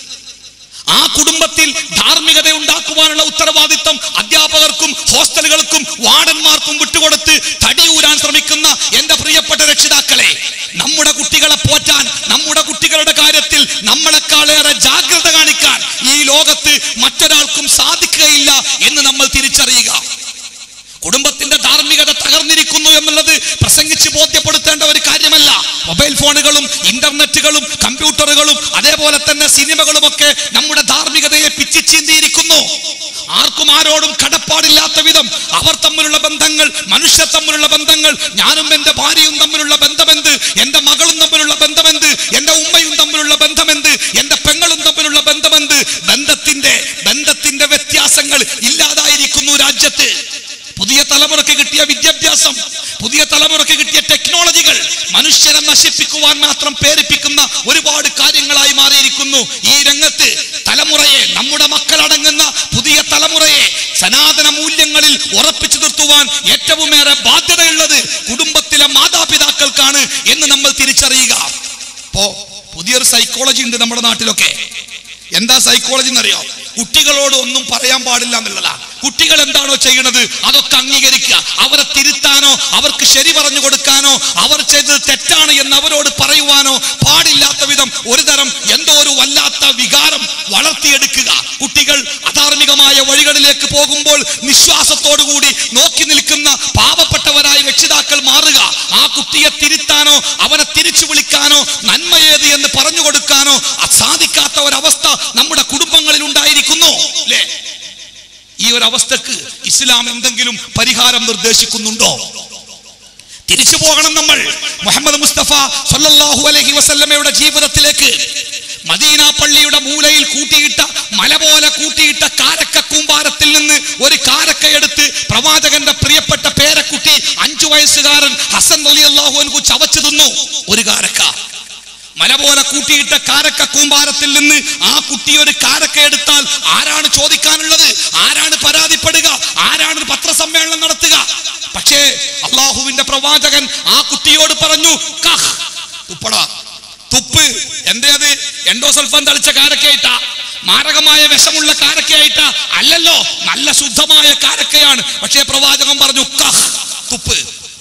ആ കുടുംബത്തിൽ ധാർമ്മികത ഉണ്ടാക്കുവാനുള്ള ഉത്തരവാദിത്തം അധ്യാപകർക്കും ഹോസ്റ്റലുകൾക്കും വാർഡന്മാർക്കും വിട്ടുകൊടുത്ത് തടിയൂരാൻ ശ്രമിക്കുന്ന എന്റെ പ്രിയപ്പെട്ട രക്ഷിതാക്കളെ നമ്മുടെ കുട്ടികളെ പോറ്റാൻ നമ്മുടെ കുട്ടികളുടെ കാര്യത്തിൽ നമ്മളെക്കാളേറെ ജാഗ്രത കാണിക്കാൻ ഈ ലോകത്ത് മറ്റൊരാൾക്കും സാധിക്കുകയില്ല എന്ന് നമ്മൾ തിരിച്ചറിയുക കുടുംബത്തിന്റെ ധാർമ്മികത തകർന്നിരിക്കുന്നു എന്നുള്ളത് പ്രസംഗിച്ച് ബോധ്യപ്പെടുത്തേണ്ട ഒരു കാര്യമല്ല മൊബൈൽ ഫോണുകളും ഇന്റർനെറ്റുകളും കമ്പ്യൂട്ടറുകളും അതേപോലെ തന്നെ സിനിമകളുമൊക്കെ നമ്മുടെ ധാർമ്മികതയെ പിച്ചിച്ചീന്തിയിരിക്കുന്നു ആർക്കും ആരോടും കടപ്പാടില്ലാത്ത വിധം അവർ തമ്മിലുള്ള ബന്ധങ്ങൾ മനുഷ്യർ തമ്മിലുള്ള ബന്ധങ്ങൾ ഞാനും എന്റെ ഭാര്യയും തമ്മിലുള്ള ബന്ധമെന്ത് എന്റെ മകളും തമ്മിലുള്ള ബന്ധമെന്ത് എന്റെ ഉമ്മയും തമ്മിലുള്ള ബന്ധമെന്ത് എന്റെ പെങ്ങളും തമ്മിലുള്ള ബന്ധമെന്ത് ബന്ധത്തിന്റെ ബന്ധത്തിന്റെ വ്യത്യാസങ്ങൾ ഇല്ലാതായിരിക്കുന്നു രാജ്യത്ത് പുതിയ തലമുറയ്ക്ക് കിട്ടിയ വിദ്യാഭ്യാസം പുതിയ തലമുറയ്ക്ക് കിട്ടിയ ടെക്നോളജികൾ മനുഷ്യരെ നശിപ്പിക്കുവാൻ മാത്രം പ്രേരിപ്പിക്കുന്ന ഒരുപാട് കാര്യങ്ങളായി മാറിയിരിക്കുന്നു ഈ രംഗത്ത് തലമുറയെ നമ്മുടെ മക്കളടങ്ങുന്ന പുതിയ തലമുറയെ സനാതന മൂല്യങ്ങളിൽ ഉറപ്പിച്ചു നിർത്തുവാൻ ഏറ്റവുമേറെ ബാധ്യതയുള്ളത് കുടുംബത്തിലെ മാതാപിതാക്കൾക്കാണ് എന്ന് നമ്മൾ തിരിച്ചറിയുക അപ്പോ പുതിയൊരു സൈക്കോളജി ഉണ്ട് നമ്മുടെ നാട്ടിലൊക്കെ എന്താ സൈക്കോളജി എന്നറിയോ കുട്ടികളോട് ഒന്നും പറയാൻ പാടില്ല എന്നുള്ളതാ കുട്ടികൾ എന്താണോ ചെയ്യുന്നത് അതൊക്കെ അംഗീകരിക്കുക അവരെ തിരുത്താനോ അവർക്ക് ശരി പറഞ്ഞു കൊടുക്കാനോ അവർ ചെയ്തത് തെറ്റാണ് എന്ന് അവരോട് പറയുവാനോ പാടില്ലാത്ത വിധം ഒരു തരം എന്തോ ഒരു വല്ലാത്ത വികാരം വളർത്തിയെടുക്കുക കുട്ടികൾ അധാർമികമായ വഴികളിലേക്ക് പോകുമ്പോൾ നിശ്വാസത്തോടുകൂടി നോക്കി നിൽക്കുന്ന പാവപ്പെട്ടവരായ രക്ഷിതാക്കൾ മാറുക ആ കുട്ടിയെ തിരുത്താനോ അവനെ തിരിച്ചു വിളിക്കാനോ നന്മയേത് എന്ന് പറഞ്ഞു കൊടുക്കാനോ സാധിക്കാത്ത ഒരവസ്ഥ നമ്മുടെ കുടുംബങ്ങളിൽ ഉണ്ടായിരിക്കുന്നു അല്ലേ ഈ ഒരു അവസ്ഥക്ക് ഇസ്ലാം എന്തെങ്കിലും പരിഹാരം നിർദ്ദേശിക്കുന്നുണ്ടോ തിരിച്ചു പോകണം നമ്മൾ മുഹമ്മദ് മുസ്തഫ സല്ലല്ലാഹു അലൈഹി വസല്ലമയുടെ ജീവിതത്തിലേക്ക് മദീന പള്ളിയുടെ മൂലയിൽ കൂട്ടിയിട്ട മല പോലെ കൂട്ടിയിട്ട കാരക്ക കൂമ്പാരത്തിൽ നിന്ന് ഒരു കാരക്ക എടുത്ത് പ്രവാചകന്റെ പ്രിയപ്പെട്ട പേരക്കുട്ടി അഞ്ചു വയസ്സുകാരൻ ഹസൻ അലി അള്ളാഹു അൻഹു ചവച്ചു തിന്നു ഒരു കാരക്ക മല പോലെ കൂട്ടിയിട്ട കാരക്ക കൂമ്പാരത്തിൽ നിന്ന് ആ കുട്ടി ഒരു കാരക്ക എടുത്താൽ ആരാണ് ചോദിക്കാനുള്ളത് ആരാണ് പരാതിപ്പെടുക ആരാണ് പത്രസമ്മേളനം നടത്തുക പക്ഷേ അള്ളാഹുവിന്റെ പ്രവാചകൻ ആ കുട്ടിയോട് പറഞ്ഞു കഹ് തുപ്പട തുപ്പ് എന്തേത് എൻഡോസൾഫാൻ തളിച്ച കാരക്കയിട്ട മാരകമായ വിഷമുള്ള കാരക്കയായിട്ടാ അല്ലല്ലോ നല്ല ശുദ്ധമായ കാരക്കയാണ് പക്ഷേ പ്രവാചകൻ പറഞ്ഞു കഹ് തുപ്പ്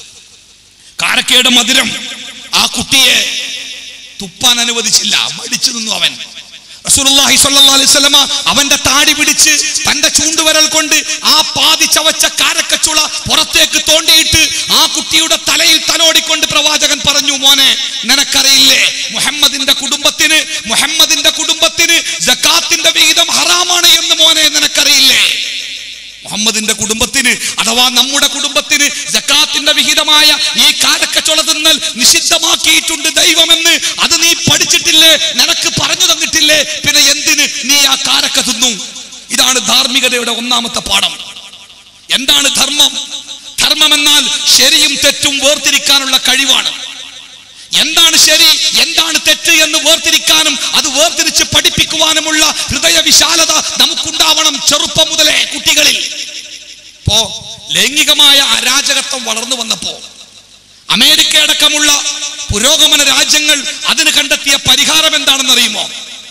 കാരക്കയുടെ മധുരം ആ കുട്ടിയെ തുപ്പാൻ അനുവദിച്ചില്ല മടിച്ചു നിന്നു അവൻ റസൂലുള്ളാഹി സ്വല്ലല്ലാഹു അലൈഹി വസല്ലമ അവന്റെ താടി പിടിച്ച് തന്റെ ചൂണ്ടുവിരൽ കൊണ്ട് ആ പാതി ചവച്ച കാരക്കച്ചുള പുറത്തേക്ക് തോണ്ടിയിട്ട് ആ കുട്ടിയുടെ തലയിൽ തലോടിക്കൊണ്ട് പ്രവാചകൻ പറഞ്ഞു മോനെ നിനക്കറിയില്ലേ മുഹമ്മദിന്റെ കുടുംബത്തിന് മുഹമ്മദിന്റെ കുടുംബത്തിന് ജക്കാത്തിന്റെ വിഹിതം ഹറാമാണ് എന്ന് മോനെ നിനക്കറിയില്ലേ മുഹമ്മദിന്റെ കുടുംബത്തിന് അഥവാ നമ്മുടെ കുടുംബത്തിന് ജക്കാത്തിന്റെ വിഹിതമായ ഈ കാരക്കച്ചൊള തിന്നൽ നിഷിദ്ധമാക്കിയിട്ടുണ്ട് ദൈവമെന്ന് അത് നീ പഠിച്ചിട്ടില്ലേ നിനക്ക് പറഞ്ഞു തന്നിട്ടില്ലേ പിന്നെ എന്തിന് നീ ആ കാരക്ക തിന്നു ഇതാണ് ധാർമ്മികതയുടെ ഒന്നാമത്തെ പാഠം എന്താണ് ധർമ്മം ധർമ്മം എന്നാൽ ശരിയും തെറ്റും വേർതിരിക്കാനുള്ള കഴിവാണ് എന്താണ് ശരി എന്താണ് തെറ്റ് എന്ന് വേർതിരിക്കാനും അത് വേർതിരിച്ച് പഠിപ്പിക്കുവാനുമുള്ള ഹൃദയ വിശാലത നമുക്കുണ്ടാവണം ചെറുപ്പം മുതലേ കുട്ടികളിൽ ഇപ്പോ ലൈംഗികമായ അരാജകത്വം വളർന്നു വന്നപ്പോ അമേരിക്ക അടക്കമുള്ള പുരോഗമന രാജ്യങ്ങൾ അതിന് കണ്ടെത്തിയ പരിഹാരം എന്താണെന്ന് അറിയുമോ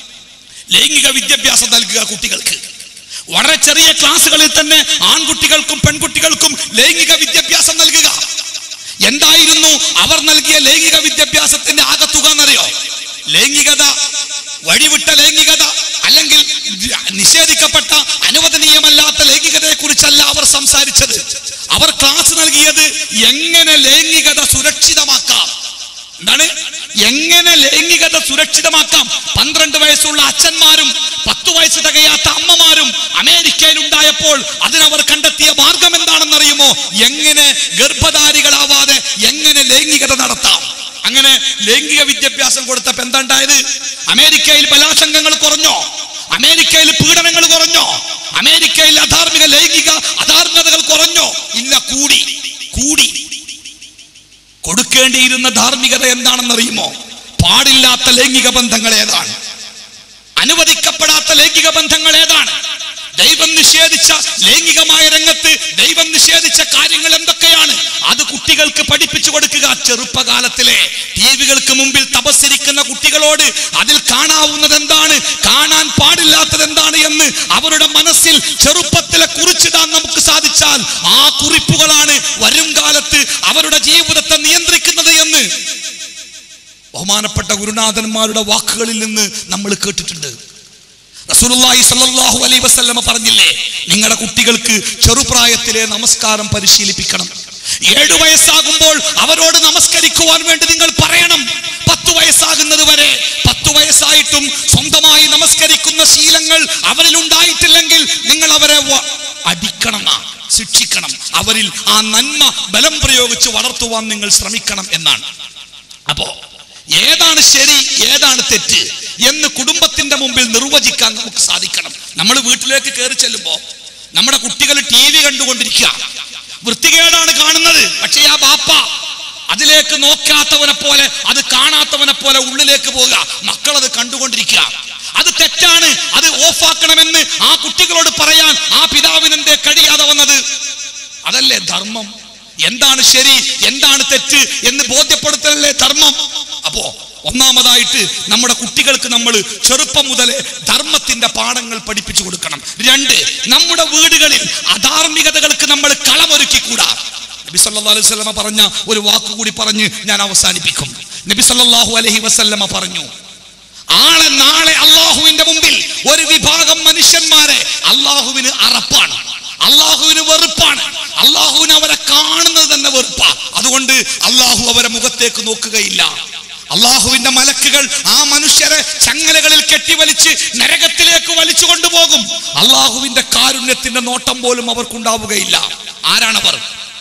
ലൈംഗിക വിദ്യാഭ്യാസം നൽകുക കുട്ടികൾക്ക് വളരെ ചെറിയ ക്ലാസ്സുകളിൽ തന്നെ ആൺകുട്ടികൾക്കും പെൺകുട്ടികൾക്കും ലൈംഗിക വിദ്യാഭ്യാസം നൽകുക എന്തായിരുന്നു അവർ നൽകിയ ലൈംഗിക വിദ്യാഭ്യാസത്തിന്റെ ആകത്തുക എന്നറിയോ ലൈംഗികത വഴിവിട്ട ലൈംഗികത അല്ലെങ്കിൽ നിഷേധിക്കപ്പെട്ട അനുവദനീയമല്ലാത്ത ലൈംഗികതയെ കുറിച്ചല്ല അവർ സംസാരിച്ചത് അവർ ക്ലാസ് നൽകിയത് എങ്ങനെ ലൈംഗികത സുരക്ഷിതമാക്കാം എന്താണ് എങ്ങനെ ലൈംഗികത സുരക്ഷിതമാക്കാം പന്ത്രണ്ട് വയസ്സുള്ള അച്ഛന്മാരും പത്തു വയസ്സ് തികയാത്ത അമ്മമാരും അമേരിക്കയിൽ ഉണ്ടായപ്പോൾ അതിനവർ കണ്ടെത്തിയ മാർഗം എന്താണെന്നറിയുമോ എങ്ങനെ ഗർഭധാരികളാവാതെ എങ്ങനെ ലൈംഗികത നടത്താം അങ്ങനെ ലൈംഗിക വിദ്യാഭ്യാസം കൊടുത്തപ്പോ എന്താ ഉണ്ടായത് അമേരിക്കയിൽ ബലാത്സംഗങ്ങൾ കുറഞ്ഞോ അമേരിക്കയിൽ പീഡനങ്ങൾ കുറഞ്ഞോ അമേരിക്കയിൽ അധാർമിക ലൈംഗിക അധാർമികതകൾ കുറഞ്ഞോ ഇല്ല കൂടി കൂടി കൊടുക്കേണ്ടിയിരുന്ന ധാർമ്മികത എന്താണെന്നറിയുമോ പാടില്ലാത്ത ലൈംഗിക ബന്ധങ്ങൾ ഏതാണ് അനുവദിക്കപ്പെടാത്ത ലൈംഗിക ബന്ധങ്ങൾ ഏതാണ് ദൈവം നിഷേധിച്ച ലൈംഗികമായ രംഗത്ത് ദൈവം നിഷേധിച്ച കാര്യങ്ങൾ എന്തൊക്കെയാണ് അത് കുട്ടികൾക്ക് പഠിപ്പിച്ചു കൊടുക്കുക ചെറുപ്പകാലത്തിലെ ടിവികൾക്ക് മുമ്പിൽ തപസ്സിരിക്കുന്ന കുട്ടികളോട് അതിൽ കാണാവുന്നത് എന്താണ് കാണാൻ പാടില്ലാത്തത് എന്താണ് എന്ന് അവരുടെ മനസ്സിൽ ചെറുപ്പത്തിലെ കുറിച്ചിടാൻ നമുക്ക് സാധിച്ചാൽ ആ കുറിപ്പുകളാണ് വരും കാലത്ത് അവരുടെ ജീവിതത്തെ നിയന്ത്രിക്കുന്നത് എന്ന് ബഹുമാനപ്പെട്ട ഗുരുനാഥന്മാരുടെ വാക്കുകളിൽ നിന്ന് നമ്മൾ കേട്ടിട്ടുണ്ട് റസൂലുള്ളാഹി സ്വല്ലല്ലാഹു അലൈഹി വസല്ലമ പറഞ്ഞില്ലേ നിങ്ങളുടെ കുട്ടികൾക്ക് ചെറുപ്രായത്തിലെ നമസ്കാരം പരിശീലിപ്പിക്കണം ഏഴു വയസ്സാകുമ്പോൾ അവരോട് നമസ്കരിക്കുവാൻ വേണ്ടി നിങ്ങൾ പറയണം പത്തു വയസ്സാകുന്നത് വരെ പത്തു വയസ്സായിട്ടും സ്വന്തമായി നമസ്കരിക്കുന്ന ശീലങ്ങൾ അവരിൽ ഉണ്ടായിട്ടില്ലെങ്കിൽ നിങ്ങൾ അവരെ വ- അടിക്കണം എന്നാ, ശിക്ഷിക്കണം അവരിൽ ആ നന്മ ബലം പ്രയോഗിച്ച് വളർത്തുവാൻ നിങ്ങൾ ശ്രമിക്കണം എന്നാണ് അപ്പോ ഏതാണ് ശരി ഏതാണ് തെറ്റ് എന്ന് കുടുംബത്തിന്റെ മുമ്പിൽ നിർവചിക്കാൻ നമുക്ക് സാധിക്കണം നമ്മൾ വീട്ടിലേക്ക് കയറി ചെല്ലുമ്പോ നമ്മുടെ കുട്ടികൾ ടി വി കണ്ടുകൊണ്ടിരിക്കുക വൃത്തികേടാണ് കാണുന്നത് പക്ഷേ ആ ബാപ്പ അതിലേക്ക് നോക്കാത്തവനെ പോലെ അത് കാണാത്തവനെ പോലെ ഉള്ളിലേക്ക് പോവുക മക്കൾ അത് കണ്ടുകൊണ്ടിരിക്കുക അത് തെറ്റാണ് അത് ഓഫാക്കണമെന്ന് ആ കുട്ടികളോട് പറയാൻ ആ പിതാവിനെന്തേ കഴിയാതെ വന്നത് അതല്ലേ ധർമ്മം എന്താണ് ശരി എന്താണ് തെറ്റ് എന്ന് ബോധ്യപ്പെടുത്തലല്ലേ ധർമ്മം അപ്പോ ഒന്നാമതായിട്ട് നമ്മുടെ കുട്ടികൾക്ക് നമ്മൾ ചെറുപ്പം മുതലേ ധർമ്മത്തിന്റെ പാഠങ്ങൾ പഠിപ്പിച്ചു കൊടുക്കണം രണ്ട് നമ്മുടെ വീടുകളിൽ അധാർമികതകൾക്ക് നമ്മൾ കളമൊരുക്കിക്കൂടാ നബി സല്ലല്ലാഹു അലൈഹി വസല്ലമ പറഞ്ഞ ഒരു വാക്കുകൂടി പറഞ്ഞ് ഞാൻ അവസാനിപ്പിക്കും നബി സല്ലല്ലാഹു അലൈഹി വസല്ലമ പറഞ്ഞു ആളെ നാളെ അള്ളാഹുവിന്റെ മുമ്പിൽ ഒരു വിഭാഗം മനുഷ്യന്മാരെ അള്ളാഹുവിന് അറപ്പാണ് അള്ളാഹുവിന് വെറുപ്പാണ് അള്ളാഹുവിന് അവരെ കാണുന്നത് തന്നെ വെറുപ്പാ അതുകൊണ്ട് അള്ളാഹു അവരെ മുഖത്തേക്ക് നോക്കുകയില്ല അള്ളാഹുവിന്റെ മലക്കുകൾ ആ മനുഷ്യരെ ചങ്ങലകളിൽ കെട്ടിവലിച്ച് നരകത്തിലേക്ക് വലിച്ചു കൊണ്ടുപോകും അള്ളാഹുവിന്റെ കാരുണ്യത്തിന്റെ നോട്ടം പോലും അവർക്കുണ്ടാവുകയില്ല ആരാണവർ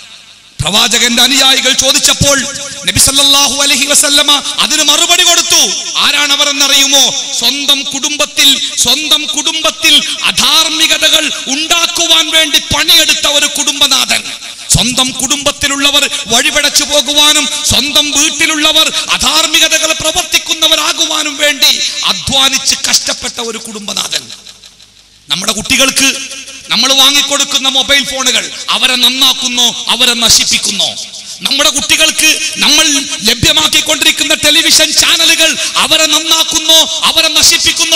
പ്രവാചകന്റെ അനുയായികൾ ചോദിച്ചപ്പോൾ നബി സല്ലല്ലാഹു അലൈഹി വസല്ലമ അതിന് മറുപടി കൊടുത്തു ആരാണ് അവർ എന്നറിയുമോ സ്വന്തം കുടുംബത്തിൽ സ്വന്തം കുടുംബത്തിൽ അധാർമികതകൾ ഉണ്ടാക്കുവാൻ വേണ്ടി പണിയെടുത്ത ഒരു കുടുംബനാഥൻ സ്വന്തം കുടുംബത്തിലുള്ളവർ വഴിപടച്ചു പോകുവാനും സ്വന്തം വീട്ടിലുള്ളവർ അധാർമികതകൾ പ്രവർത്തിക്കുന്നവരാകുവാനും വേണ്ടി അധ്വാനിച്ച് കഷ്ടപ്പെട്ട ഒരു കുടുംബനാഥൻ നമ്മുടെ കുട്ടികൾക്ക് നമ്മൾ വാങ്ങിക്കൊടുക്കുന്ന മൊബൈൽ ഫോണുകൾ അവരെ നന്നാക്കുന്നോ അവരെ നശിപ്പിക്കുന്നോ നമ്മുടെ കുട്ടികൾക്ക് നമ്മൾ ലഭ്യമാക്കിക്കൊണ്ടിരിക്കുന്ന ടെലിവിഷൻ ചാനലുകൾ അവരെ നന്നാക്കുന്നോ അവരെ നശിപ്പിക്കുന്നോ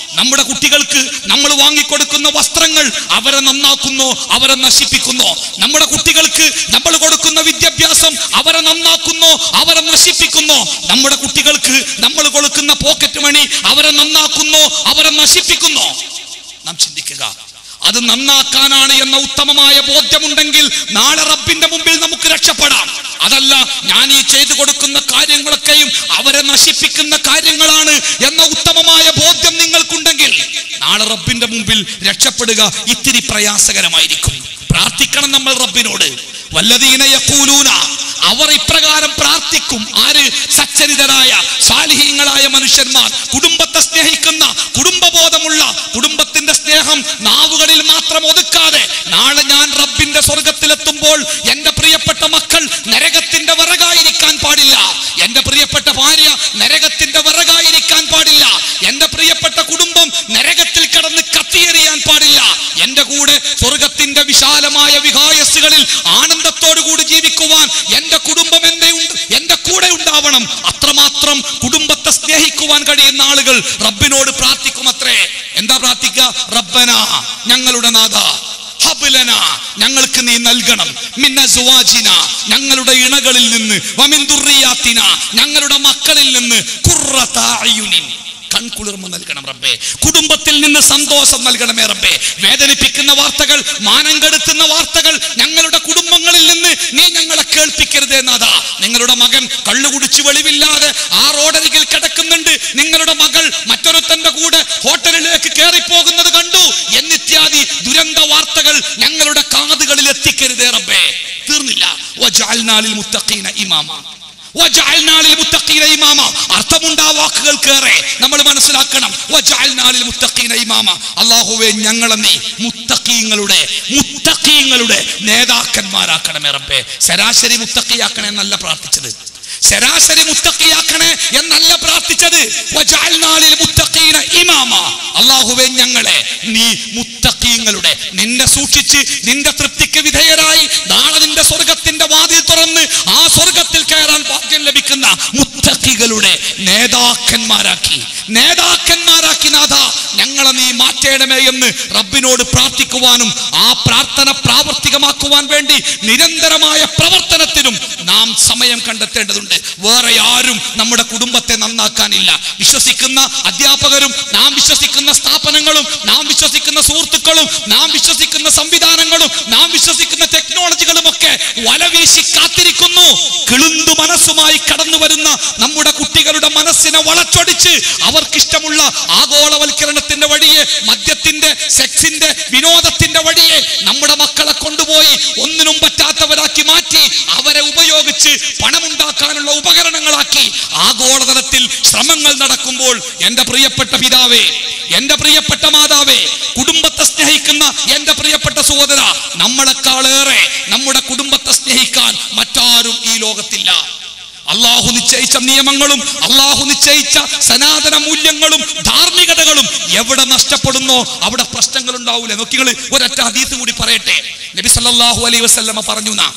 നമ്മുടെ കുട്ടികൾക്ക് നമ്മൾ വാങ്ങിക്കൊടുക്കുന്ന വസ്ത്രങ്ങൾ അവരെ നന്നാക്കുന്നോ അവരെ നശിപ്പിക്കുന്നോ നമ്മുടെ കുട്ടികൾക്ക് നമ്മൾ കൊടുക്കുന്ന വിദ്യാഭ്യാസം അവരെ നന്നാക്കുന്നോ അവരെ നശിപ്പിക്കുന്നോ നമ്മുടെ കുട്ടികൾക്ക് നമ്മൾ കൊടുക്കുന്ന പോക്കറ്റ് മണി അവരെ നന്നാക്കുന്നോ അവരെ നശിപ്പിക്കുന്നോ നാം ചിന്തിക്കുക അത് നന്നാക്കാനാണ് എന്ന ഉത്തമമായ ബോധ്യമുണ്ടെങ്കിൽ നാളെ റബ്ബിന്റെ മുമ്പിൽ നമുക്ക് രക്ഷപ്പെടാം അതല്ല ഞാൻ ഈ ചെയ്തു കൊടുക്കുന്ന കാര്യങ്ങളൊക്കെയും അവരെ നശിപ്പിക്കുന്ന കാര്യങ്ങളാണ് എന്ന ഉത്തമമായ ബോധ്യം നിങ്ങൾക്കുണ്ടെങ്കിൽ നാളെ റബ്ബിന്റെ മുമ്പിൽ രക്ഷപ്പെടുക ഇത്തിരി പ്രയാസകരമായിരിക്കും പ്രാർത്ഥിക്കണം നമ്മൾ റബ്ബിനോട് വല്ലതീന യഖൂലൂന അവർ ഇപ്രകാരം പ്രാർത്ഥിക്കും ആര് സച്ചരിതരായ സാലിഹീങ്ങളായ മനുഷ്യന്മാർ കുടുംബത്തെ സ്നേഹിക്കുന്ന കുടുംബബോധമുള്ള കുടുംബത്തിന്റെ സ്നേഹം നാവുകളിൽ മാത്രം ഒതുക്കാതെ നാളെ ഞാൻ റബ്ബിന്റെ സ്വർഗത്തിലെത്തുമ്പോൾ എന്റെ പ്രിയപ്പെട്ട മക്കൾ നരകത്തിന്റെ വിറകായിരിക്കാൻ പാടില്ല എന്റെ പ്രിയപ്പെട്ട ഭാര്യ നരകത്തിന്റെ വിറകായിരിക്കാൻ പാടില്ല എന്റെ പ്രിയപ്പെട്ട കുടുംബം നരകത്തിൽ കിടന്ന് കത്തിയെറിയാൻ പാടില്ല എന്റെ കൂടെ സ്വർഗത്തിന്റെ വിശാലമായ വിഹായസ്സുകളിൽ ആനന്ദത്തോടു കൂടി ജീവിക്കുവാൻ എന്റെ കുടുംബം എന്റെ ഉണ്ട് എന്റെ കൂടെ ഉണ്ടാവണം അത്രമാത്രം കുടുംബത്തെ സ്നേഹിക്കുവാൻ കഴിയുന്ന ആളുകൾ റബ്ബിനോട് പ്രാർത്ഥിക്കും അത്രേ എന്താ പ്രാർത്ഥിക്കുക റബ്ബന ഞങ്ങളുടെ നാഥ ഹബ്ലന ഞങ്ങൾക്ക് നീ നൽകണം മിന്ന സുവാജിന ഞങ്ങളുടെ ഇണകളിൽ നിന്ന് വമിൻ ദുർറിയാത്തിന ഞങ്ങളുടെ മക്കളിൽ നിന്ന് ഖുർറത അയുനിൻ കൺകുളിർമ നൽകണം റബ്ബേ കുടുംബത്തിൽ നിന്ന് സന്തോഷം നൽകണമേ റബ്ബേ വേദനിപ്പിക്കുന്ന വാർത്തകൾ മാനം കെടുത്തുന്ന വാർത്തകൾ ഞങ്ങളുടെ കുടുംബങ്ങളിൽ നിന്ന് നീ ഞങ്ങളെ കേൾപ്പിക്കരുതേ നാഥാ നിങ്ങളുടെ മകൻ കള്ളു കുടിച്ച് വെളിവില്ലാതെ ആ റോഡരികിൽ കിടക്കുന്നുണ്ട് നിങ്ങളുടെ മകൾ മറ്റൊരുത്തന്റെ കൂടെ ഹോട്ടലിലേക്ക് കയറി പോകുന്നത് കണ്ടു എന്നിത്യാദി ദുരന്ത വാർത്തകൾ ഞങ്ങളുടെ കാതുകളിൽ എത്തിക്കരുതേ റബ്ബേ തീർന്നില്ല വജഅൽനാലിൽ മുത്തഖീന ഇമാമ വജഅൽനാലിൽ മുത്തഖീന ഇമാമ അർത്ഥമുണ്ടാ വാക്കുകൾക്കേറെ നമ്മൾ മനസ്സിലാക്കണം വജഅൽനാലിൽ മുത്തഖീന ഇമാമ അല്ലാഹുവേ ഞങ്ങളെ നീ മുത്തഖീങ്ങളുടെ മുത്തഖീങ്ങളുടെ നേതാക്കന്മാരാക്കണമേ റബ്ബേ ശരാശരി മുത്തഖിയാക്കണേ എന്നല്ല പ്രാർത്ഥിച്ചത് ശരാശരി മുത്തഖിയാക്കണേ എന്നല്ല പ്രാർത്ഥിച്ചത് വജഅൽനാലിൽ മുത്തഖീന ഇമാമ അല്ലാഹുവേ ഞങ്ങളെ നീ മുത്തഖീങ്ങളുടെ നിന്നെ സൂക്ഷിച്ച് നിന്റെ തൃപ്തിക്ക് വിധേയരായി നാളെ നിന്റെ സ്വർഗത്തിന്റെ വാതിൽ തുറന്ന് ആ സ്വർഗത്തിൽ കയറാൻ ഭാഗ്യം ലഭിക്കുന്ന മുത്തഖികളുടെ നേതാക്കന്മാരാക്കി നേതാക്കന്മാരാക്കി നാഥ ഞങ്ങളെ നീ മാറ്റേണമേ എന്ന് റബ്ബിനോട് പ്രാർത്ഥിക്കുവാനും ആ പ്രാർത്ഥന പ്രാവർത്തികമാക്കുവാൻ വേണ്ടി നിരന്തരമായ പ്രവർത്തനത്തിനും നാം സമയം കണ്ടെത്തേണ്ടതുണ്ട് വേറെ ആരും നമ്മുടെ കുടുംബത്തെ നന്നാക്കാനില്ല വിശ്വസിക്കുന്ന അധ്യാപകരും നാം വിശ്വസിക്കുന്ന സ്ഥാപനങ്ങളും നാം വിശ്വസിക്കുന്ന സുഹൃത്തുക്കളും നാം വിശ്വസിക്കുന്ന സംവിധാനങ്ങളും നാം വിശ്വസിക്കുന്ന ടെക്നോളജികളും ഒക്കെ വലവീശി കാത്തിരിക്കുന്നു കിളുന്തു മനസ്സുമായി കടന്നു വരുന്ന നമ്മുടെ കുട്ടികളുടെ മനസ്സിനെ വളച്ചൊടിച്ച് അവർക്കിഷ്ടമുള്ള ആഗോളവൽക്കരണത്തിന്റെ വഴിയെ മദ്യത്തിന്റെ സെക്സിന്റെ വിനോദത്തിന്റെ വഴിയെ നമ്മുടെ മക്കളെ കൊണ്ടുപോയി ഒന്നിനും പറ്റാത്തവരാക്കി മാറ്റി അവരെ ഉപയോഗിച്ച് പണമുണ്ടാക്കാനുള്ള ഉപകരണങ്ങളാക്കി ആഗോളതലത്തിൽ ശ്രമങ്ങൾ നടക്കുമ്പോൾ എന്റെ പ്രിയപ്പെട്ട പിതാവേ എന്റെ പ്രിയപ്പെട്ട മാതാവേ കുടുംബത്തെ സ്നേഹിക്കുന്ന എന്റെ പ്രിയപ്പെട്ട സഹോദര നമ്മളെക്കാളേറെ നമ്മുടെ കുടുംബത്തെ സ്നേഹിക്കാൻ മറ്റാരും ഈ ലോകത്തില്ല അള്ളാഹു നിശ്ചയിച്ച നിയമങ്ങളും അള്ളാഹു നിശ്ചയിച്ച സനാതന മൂല്യങ്ങളും ധാർമ്മികതകളും എവിടെ നഷ്ടപ്പെടുന്നോ അവിടെ പ്രശ്നങ്ങൾ ഉണ്ടാവൂലേ നോക്കിങ്ങൾ ഒരൊറ്റ ഹദീസ് കൂടി പറയട്ടെ നബി സല്ലല്ലാഹു അലൈഹി വസല്ലമ പറഞ്ഞു നാ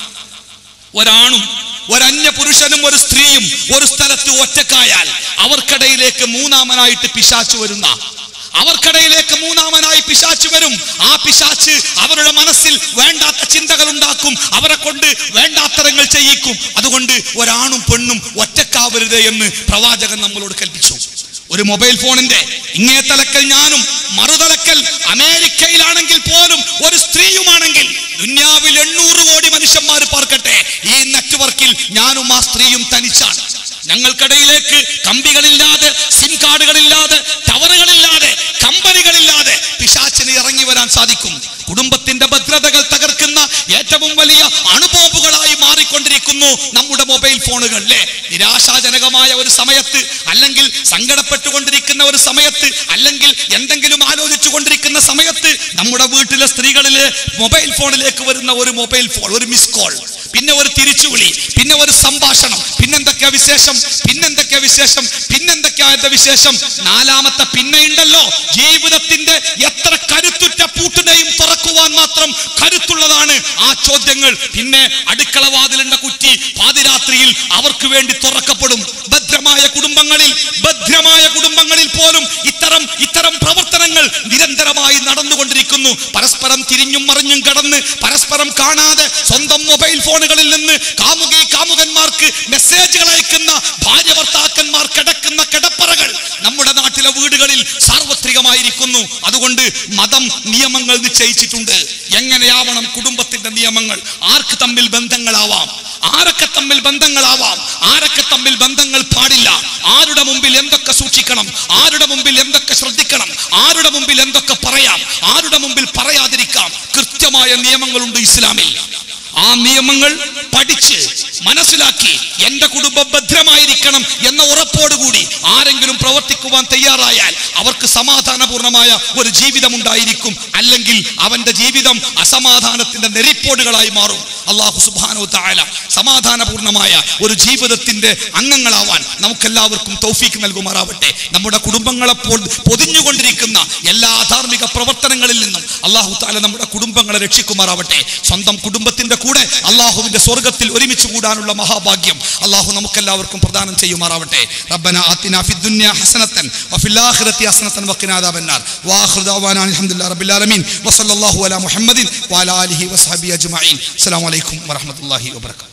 ഒരാണും ഒരന്യ പുരുഷനും ഒരു സ്ത്രീയും ഒരു സ്ഥലത്ത് ഒറ്റക്കായാൽ അവർക്കിടയിലേക്ക് മൂന്നാമനായിട്ട് പിശാച്ചു വരുന്ന അവർക്കിടയിലേക്ക് മൂന്നാമനായി പിശാച്ചു വരും ആ പിശാച്ച് അവരുടെ മനസ്സിൽ വേണ്ടാത്ത ചിന്തകൾ ഉണ്ടാക്കും അവരെ കൊണ്ട് വേണ്ടാത്തരങ്ങൾ ചെയ്യിക്കും അതുകൊണ്ട് ഒരാണും പെണ്ണും ഒറ്റക്കാവരുത് എന്ന് പ്രവാചകൻ നമ്മളോട് കൽപ്പിച്ചു ഒരു മൊബൈൽ ഫോണിന്റെ ഇങ്ങേ തലക്കൽ ഞാനും മറുതലക്കൽ അമേരിക്കയിലാണെങ്കിൽ പോലും ഒരു സ്ത്രീയുമാണെങ്കിൽ ദുന്യാവിൽ എണ്ണൂറ് കോടി മനുഷ്യന്മാർ പാർക്കട്ടെ ഈ നെറ്റ്വർക്കിൽ ഞാനും ആ സ്ത്രീയും തനിച്ചാണ് ഞങ്ങൾക്കിടയിലേക്ക് കമ്പികളില്ലാതെ സിം കാർഡുകളില്ലാതെ ടവറുകളില്ലാതെ കമ്പനികളില്ലാതെ പിശാച്ചിന് ഇറങ്ങി വരാൻ സാധിക്കും കുടുംബത്തിന്റെ ഭദ്രതകൾ തകർക്കുന്ന ഏറ്റവും വലിയ അണുബോംബുകളായി മാറിക്കൊണ്ടിരിക്കുന്നു നമ്മുടെ മൊബൈൽ ഫോണുകൾ അല്ലേ നിരാശാജനകമായ ഒരു സമയത്ത് അല്ലെങ്കിൽ സങ്കടപ്പെട്ടുകൊണ്ടിരിക്കുന്ന ഒരു സമയത്ത് അല്ലെങ്കിൽ എന്തെങ്കിലും ആലോചിച്ചു കൊണ്ടിരിക്കുന്ന സമയത്ത് നമ്മുടെ വീട്ടിലെ സ്ത്രീകളിലെ മൊബൈൽ ഫോണിലേക്ക് വരുന്ന ഒരു മൊബൈൽ ഫോൺ ഒരു മിസ് കോൾ പിന്നെ ഒരു തിരിച്ചുവിളി പിന്നെ ഒരു സംഭാഷണം പിന്നെന്തൊക്കെയാ വിശേഷം പിന്നെന്തൊക്കെയാ വിശേഷം പിന്നെന്തൊക്കെയാ എന്റെ വിശേഷം നാലാമത്തെ പിന്നെ ഉണ്ടല്ലോ ജീവിതത്തിന്റെ എത്ര കരുത്തുറ്റ പൂട്ടിനെയും തുറക്കുവാൻ മാത്രം കരു കരുത്തുള്ളതാണ് ആ ചോദ്യങ്ങൾ പിന്നെ അടുക്കള വാതിലിന്റെ കുറ്റി പാതിരാത്രിയിൽ അവർക്ക് വേണ്ടി തുറക്കപ്പെടും ഭദ്രമായ കുടുംബങ്ങളിൽ ഭദ്രമായ കുടുംബങ്ങളിൽ പോലും ഇത്തരം ഇത്തരം പ്രവർത്തനങ്ങൾ നിരന്തരമായി നടന്നുകൊണ്ടിരിക്കുന്നു പരസ്പരം തിരിഞ്ഞും മറിഞ്ഞും കടന്ന് പരസ്പരം കാണാതെ സ്വന്തം മൊബൈൽ ഫോണുകളിൽ നിന്ന് കാമുകി കാമുകന്മാർക്ക് മെസ്സേജുകൾ അയക്കുന്ന ഭാര്യ ഭർത്താക്കന്മാർ കിടക്കുന്ന കിടപ്പറകൾ നമ്മുടെ നാട്ടിലെ വീടുകളിൽ സാർവത്രികമായിരിക്കുന്നു അതുകൊണ്ട് മതം നിയമങ്ങൾ നിശ്ചയിച്ചിട്ടുണ്ട് എങ്ങനെയാവണം കുടുംബത്തിന്റെ നിയമങ്ങൾ ആർക്ക് തമ്മിൽ ബന്ധങ്ങളാവാം ആരൊക്കെ തമ്മിൽ ബന്ധങ്ങളാവാം ആരൊക്കെ തമ്മിൽ ബന്ധങ്ങൾ പാടില്ല ആരുടെ മുമ്പിൽ എന്തൊക്കെ സൂക്ഷിക്കണം ആരുടെ മുമ്പിൽ എന്തൊക്കെ ശ്രദ്ധിക്കണം ആരുടെ മുമ്പിൽ എന്തൊക്കെ പറയാം ആരുടെ മുമ്പിൽ പറയാതിരിക്കാം കൃത്യമായ നിയമങ്ങളുണ്ട് ഇസ്ലാമിൽ ആ നിയമങ്ങൾ പഠിച്ച് മനസ്സിലാക്കി എന്റെ കുടുംബം ഭദ്രമായിരിക്കണം എന്ന ഉറപ്പോടുകൂടി ആരെങ്കിലും പ്രവർത്തിക്കുവാൻ തയ്യാറായാൽ അവർക്ക് സമാധാനപൂർണമായ ഒരു ജീവിതം ഉണ്ടായിരിക്കും അല്ലെങ്കിൽ അവന്റെ ജീവിതം അസമാധാനത്തിന്റെ നെറിപ്പോടുകളായി മാറും അള്ളാഹു സുബാനോ താല സമാധാനപൂർണമായ ഒരു ജീവിതത്തിന്റെ അംഗങ്ങളാവാൻ നമുക്കെല്ലാവർക്കും തൗഫീക്ക് നൽകുമാറാവട്ടെ നമ്മുടെ കുടുംബങ്ങളെ പൊ- പൊതിഞ്ഞുകൊണ്ടിരിക്കുന്ന എല്ലാ ധാർമ്മിക പ്രവർത്തനങ്ങളിൽ നിന്നും അള്ളാഹു താല നമ്മുടെ കുടുംബങ്ങളെ രക്ഷിക്കുമാറാവട്ടെ സ്വന്തം കുടുംബത്തിന്റെ കൂടെ അള്ളാഹുവിന്റെ സ്വർഗത്തിൽ ഒരുമിച്ച് കൂടാനുള്ള മഹാഭാഗ്യം അള്ളാഹു നമുക്കെല്ലാവർക്കും പ്രദാനം ചെയ്യുമാറാവട്ടെ റബ്ബന ആത്തിന ഫി ദുനിയ ഹസനത്തൻ വഫിൽ ആഖിറതി ഹസനത്തൻ വഖിന അദാബന്നാർ വാഖിറു ദഅവാന അൽഹംദുലില്ലാഹി റബ്ബിൽ ആലമീൻ വസല്ലല്ലാഹു അലാ മുഹമ്മദിൻ വഅലാ ആലിഹി വസ്ഹബിഹി അജ്മഈൻ അസ്സലാമു അലൈക്കും വറഹ്മത്തുള്ളാഹി വബറകാതുഹു